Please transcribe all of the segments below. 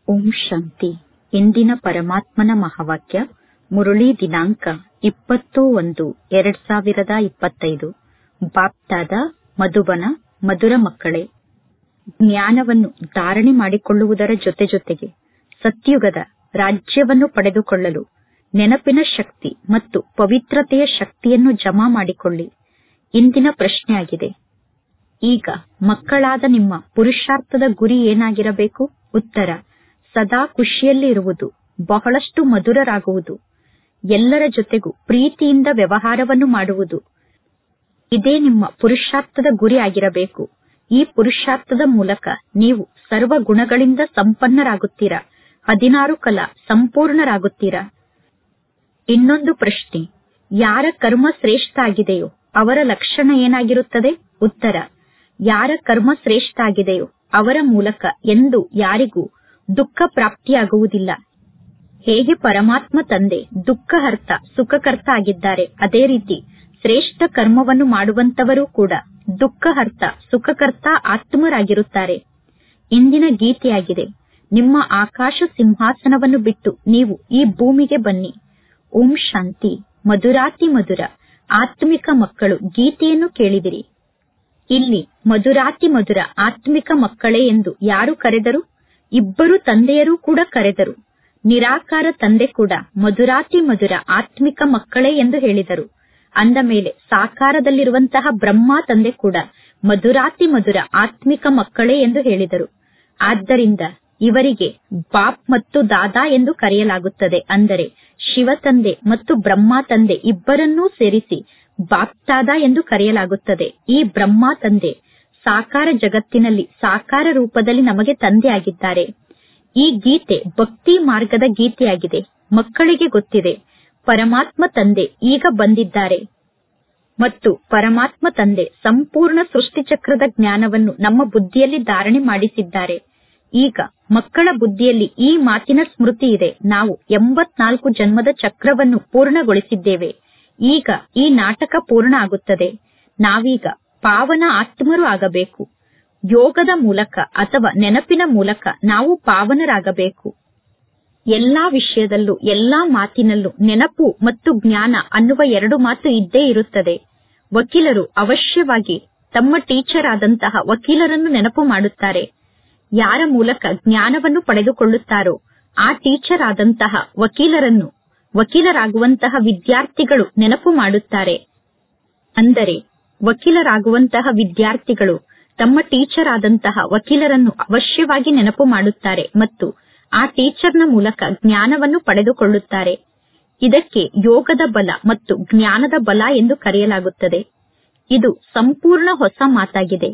ಓಂ ಶಾಂತಿ ಇಂದಿನ ಪರಮಾತ್ಮನ ಮಹಾವಾಕ್ಯ ಮುರಳಿ ದಿನಾಂಕ ಇಪ್ಪತ್ತು ಒಂದು ಎರಡ್ ಸಾವಿರದ ಇಪ್ಪತ್ತೈದು ಬಾಪ್ದಾದ ಮಧುಬನ ಮಧುರ ಮಕ್ಕಳೇ ಜ್ಞಾನವನ್ನು ಧಾರಣೆ ಮಾಡಿಕೊಳ್ಳುವುದರ ಜೊತೆ ಜೊತೆಗೆ ಸತ್ಯುಗದ ರಾಜ್ಯವನ್ನು ಪಡೆದುಕೊಳ್ಳಲು ನೆನಪಿನ ಶಕ್ತಿ ಮತ್ತು ಪವಿತ್ರತೆಯ ಶಕ್ತಿಯನ್ನು ಜಮಾ ಮಾಡಿಕೊಳ್ಳಿ ಇಂದಿನ ಪ್ರಶ್ನೆಯಾಗಿದೆ ಈಗ ಮಕ್ಕಳಾದ ನಿಮ್ಮ ಪುರುಷಾರ್ಥದ ಗುರಿ ಏನಾಗಿರಬೇಕು ಉತ್ತರ ಸದಾ ಖುಷಿಯಲ್ಲಿ ಇರುವುದು ಬಹಳಷ್ಟು ಮಧುರರಾಗುವುದು ಎಲ್ಲರ ಜೊತೆಗೂ ಪ್ರೀತಿಯಿಂದ ವ್ಯವಹಾರವನ್ನು ಮಾಡುವುದು ಇದೇ ನಿಮ್ಮ ಪುರುಷಾರ್ಥದ ಗುರಿ ಆಗಿರಬೇಕು ಈ ಪುರುಷಾರ್ಥದ ಮೂಲಕ ನೀವು ಸರ್ವ ಗುಣಗಳಿಂದ ಸಂಪನ್ನರಾಗುತ್ತೀರಾ ಹದಿನಾರು ಕಲಾ ಸಂಪೂರ್ಣರಾಗುತ್ತೀರಾ ಇನ್ನೊಂದು ಪ್ರಶ್ನೆ ಯಾರ ಕರ್ಮ ಶ್ರೇಷ್ಠ ಆಗಿದೆಯೋ ಅವರ ಲಕ್ಷಣ ಏನಾಗಿರುತ್ತದೆ ಉತ್ತರ ಯಾರ ಕರ್ಮ ಶ್ರೇಷ್ಠ ಆಗಿದೆಯೋ ಅವರ ಮೂಲಕ ಎಂದು ಯಾರಿಗೂ ದುಃಖ ಪ್ರಾಪ್ತಿಯಾಗುವುದಿಲ್ಲ ಹೇಗೆ ಪರಮಾತ್ಮ ತಂದೆ ದುಃಖಹರ್ತ ಸುಖಕರ್ತ ಆಗಿದ್ದಾರೆ ಅದೇ ರೀತಿ ಶ್ರೇಷ್ಠ ಕರ್ಮವನ್ನು ಮಾಡುವಂತವರು ಕೂಡ ದುಃಖಹರ್ತ ಸುಖಕರ್ತ ಆತ್ಮರಾಗಿರುತ್ತಾರೆ ಇಂದಿನ ಗೀತೆಯಾಗಿದೆ ನಿಮ್ಮ ಆಕಾಶ ಸಿಂಹಾಸನವನ್ನು ಬಿಟ್ಟು ನೀವು ಈ ಭೂಮಿಗೆ ಬನ್ನಿ ಓಂ ಶಾಂತಿ ಮಧುರಾತಿ ಮಧುರ ಆತ್ಮಿಕ ಮಕ್ಕಳು ಗೀತೆಯನ್ನು ಕೇಳಿದಿರಿ ಇಲ್ಲಿ ಮಧುರಾತಿ ಮಧುರ ಆತ್ಮಿಕ ಮಕ್ಕಳೇ ಎಂದು ಯಾರು ಕರೆದರು ಇಬ್ಬರು ತಂದೆಯರೂ ಕೂಡ ಕರೆದರು ನಿರಾಕಾರ ತಂದೆ ಕೂಡ ಮಧುರಾತಿ ಮಧುರ ಆತ್ಮಿಕ ಮಕ್ಕಳೇ ಎಂದು ಹೇಳಿದರು ಅಂದ ಮೇಲೆ ಸಾಕಾರದಲ್ಲಿರುವಂತಹ ಬ್ರಹ್ಮ ತಂದೆ ಕೂಡ ಮಧುರಾತಿ ಮಧುರ ಆತ್ಮಿಕ ಮಕ್ಕಳೇ ಎಂದು ಹೇಳಿದರು ಆದ್ದರಿಂದ ಇವರಿಗೆ ಬಾಪ್ ಮತ್ತು ದಾದಾ ಎಂದು ಕರೆಯಲಾಗುತ್ತದೆ ಅಂದರೆ ಶಿವ ತಂದೆ ಮತ್ತು ಬ್ರಹ್ಮ ತಂದೆ ಇಬ್ಬರನ್ನೂ ಸೇರಿಸಿ ಬಾಪ್ತಾದ ಎಂದು ಕರೆಯಲಾಗುತ್ತದೆ ಈ ಬ್ರಹ್ಮ ತಂದೆ ಸಾಕಾರ ಜಗತ್ತಿನಲ್ಲಿ ಸಾಕಾರ ರೂಪದಲ್ಲಿ ನಮಗೆ ತಂದೆ ಆಗಿದ್ದಾರೆ ಈ ಗೀತೆ ಭಕ್ತಿ ಮಾರ್ಗದ ಗೀತೆಯಾಗಿದೆ ಮಕ್ಕಳಿಗೆ ಗೊತ್ತಿದೆ ಪರಮಾತ್ಮ ತಂದೆ ಈಗ ಬಂದಿದ್ದಾರೆ ಮತ್ತು ಪರಮಾತ್ಮ ತಂದೆ ಸಂಪೂರ್ಣ ಸೃಷ್ಟಿಚಕ್ರದ ಜ್ಞಾನವನ್ನು ನಮ್ಮ ಬುದ್ಧಿಯಲ್ಲಿ ಧಾರಣೆ ಮಾಡಿಸಿದ್ದಾರೆ ಈಗ ಮಕ್ಕಳ ಬುದ್ಧಿಯಲ್ಲಿ ಈ ಮಾತಿನ ಸ್ಮೃತಿ ಇದೆ ನಾವು ಎಂಬತ್ನಾಲ್ಕು ಜನ್ಮದ ಚಕ್ರವನ್ನು ಪೂರ್ಣಗೊಳಿಸಿದ್ದೇವೆ ಈಗ ಈ ನಾಟಕ ಪೂರ್ಣ ಆಗುತ್ತದೆ ನಾವೀಗ ಪಾವನ ಆತ್ಮರು ಆಗಬೇಕು ಯೋಗದ ಮೂಲಕ ಅಥವಾ ನೆನಪಿನ ಮೂಲಕ ನಾವು ಪಾವನರಾಗಬೇಕು ಎಲ್ಲಾ ವಿಷಯದಲ್ಲೂ ಎಲ್ಲಾ ಮಾತಿನಲ್ಲೂ ನೆನಪು ಮತ್ತು ಜ್ಞಾನ ಅನ್ನುವ ಎರಡು ಮಾತು ಇದ್ದೇ ಇರುತ್ತದೆ ವಕೀಲರು ಅವಶ್ಯವಾಗಿ ತಮ್ಮ ಟೀಚರ್ ಆದಂತಹ ವಕೀಲರನ್ನು ನೆನಪು ಮಾಡುತ್ತಾರೆ ಯಾರ ಮೂಲಕ ಜ್ಞಾನವನ್ನು ಪಡೆದುಕೊಳ್ಳುತ್ತಾರೋ ಆ ಟೀಚರ್ ಆದಂತಹ ವಕೀಲರನ್ನು ವಕೀಲರಾಗುವಂತಹ ವಿದ್ಯಾರ್ಥಿಗಳು ನೆನಪು ಮಾಡುತ್ತಾರೆ ಅಂದರೆ ವಕೀಲರಾಗುವಂತಹ ವಿದ್ಯಾರ್ಥಿಗಳು ತಮ್ಮ ಟೀಚರ್ ಆದಂತಹ ವಕೀಲರನ್ನು ಅವಶ್ಯವಾಗಿ ನೆನಪು ಮಾಡುತ್ತಾರೆ ಮತ್ತು ಆ ಟೀಚರ್ನ ಮೂಲಕ ಜ್ಞಾನವನ್ನು ಪಡೆದುಕೊಳ್ಳುತ್ತಾರೆ ಇದಕ್ಕೆ ಯೋಗದ ಬಲ ಮತ್ತು ಜ್ಞಾನದ ಬಲ ಎಂದು ಕರೆಯಲಾಗುತ್ತದೆ ಇದು ಸಂಪೂರ್ಣ ಹೊಸ ಮಾತಾಗಿದೆ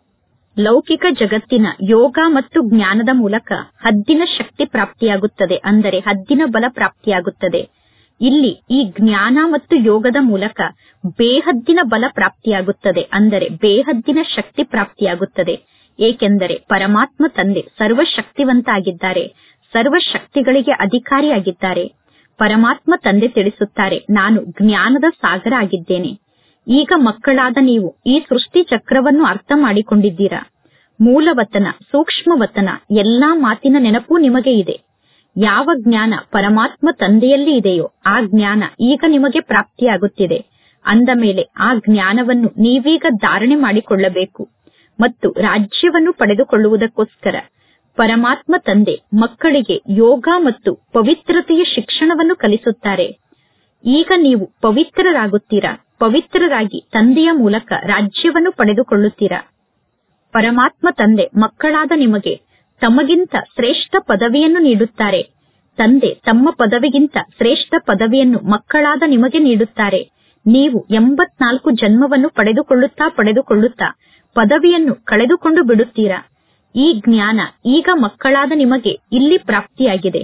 ಲೌಕಿಕ ಜಗತ್ತಿನ ಯೋಗ ಮತ್ತು ಜ್ಞಾನದ ಮೂಲಕ ಹದ್ದಿನ ಶಕ್ತಿ ಪ್ರಾಪ್ತಿಯಾಗುತ್ತದೆ ಅಂದರೆ ಹದ್ದಿನ ಬಲ ಪ್ರಾಪ್ತಿಯಾಗುತ್ತದೆ ಇಲ್ಲಿ ಈ ಜ್ಞಾನ ಮತ್ತು ಯೋಗದ ಮೂಲಕ ಬೇಹದ್ದಿನ ಬಲ ಪ್ರಾಪ್ತಿಯಾಗುತ್ತದೆ ಅಂದರೆ ಬೇಹದ್ದಿನ ಶಕ್ತಿ ಪ್ರಾಪ್ತಿಯಾಗುತ್ತದೆ ಏಕೆಂದರೆ ಪರಮಾತ್ಮ ತಂದೆ ಸರ್ವಶಕ್ತಿವಂತ ಆಗಿದ್ದಾರೆ ಸರ್ವ ಶಕ್ತಿಗಳಿಗೆ ಅಧಿಕಾರಿಯಾಗಿದ್ದಾರೆ ಪರಮಾತ್ಮ ತಂದೆ ತಿಳಿಸುತ್ತಾರೆ ನಾನು ಜ್ಞಾನದ ಸಾಗರ ಆಗಿದ್ದೇನೆ ಈಗ ಮಕ್ಕಳಾದ ನೀವು ಈ ಸೃಷ್ಟಿ ಚಕ್ರವನ್ನು ಅರ್ಥ ಮಾಡಿಕೊಂಡಿದ್ದೀರಾ ಮೂಲವತನ ಸೂಕ್ಷ್ಮವತನ ಎಲ್ಲಾ ಮಾತಿನ ನೆನಪು ನಿಮಗೆ ಇದೆ ಯಾವ ಜ್ಞಾನ ಪರಮಾತ್ಮ ತಂದೆಯಲ್ಲಿ ಇದೆಯೋ ಆ ಜ್ಞಾನ ಈಗ ನಿಮಗೆ ಪ್ರಾಪ್ತಿಯಾಗುತ್ತಿದೆ ಅಂದ ಮೇಲೆ ಆ ಜ್ಞಾನವನ್ನು ನೀವೀಗ ಧಾರಣೆ ಮಾಡಿಕೊಳ್ಳಬೇಕು ಮತ್ತು ರಾಜ್ಯವನ್ನು ಪಡೆದುಕೊಳ್ಳುವುದಕ್ಕೋಸ್ಕರ ಪರಮಾತ್ಮ ತಂದೆ ಮಕ್ಕಳಿಗೆ ಯೋಗ ಮತ್ತು ಪವಿತ್ರತೆಯ ಶಿಕ್ಷಣವನ್ನು ಕಲಿಸುತ್ತಾರೆ ಈಗ ನೀವು ಪವಿತ್ರರಾಗುತ್ತೀರಾ ಪವಿತ್ರರಾಗಿ ತಂದೆಯ ಮೂಲಕ ರಾಜ್ಯವನ್ನು ಪಡೆದುಕೊಳ್ಳುತ್ತೀರಾ ಪರಮಾತ್ಮ ತಂದೆ ಮಕ್ಕಳಾದ ನಿಮಗೆ ತಮಗಿಂತ ಶ್ರೇಷ್ಠ ಪದವಿಯನ್ನು ನೀಡುತ್ತಾರೆ ತಂದೆ ತಮ್ಮ ಪದವಿಗಿಂತ ಶ್ರೇಷ್ಠ ಪದವಿಯನ್ನು ಮಕ್ಕಳಾದ ನಿಮಗೆ ನೀಡುತ್ತಾರೆ ನೀವು ಎಂಬತ್ನಾಲ್ಕು ಜನ್ಮವನ್ನು ಪಡೆದುಕೊಳ್ಳುತ್ತಾ ಪಡೆದುಕೊಳ್ಳುತ್ತಾ ಪದವಿಯನ್ನು ಕಳೆದುಕೊಂಡು ಬಿಡುತ್ತೀರಾ ಈ ಜ್ಞಾನ ಈಗ ಮಕ್ಕಳಾದ ನಿಮಗೆ ಇಲ್ಲಿ ಪ್ರಾಪ್ತಿಯಾಗಿದೆ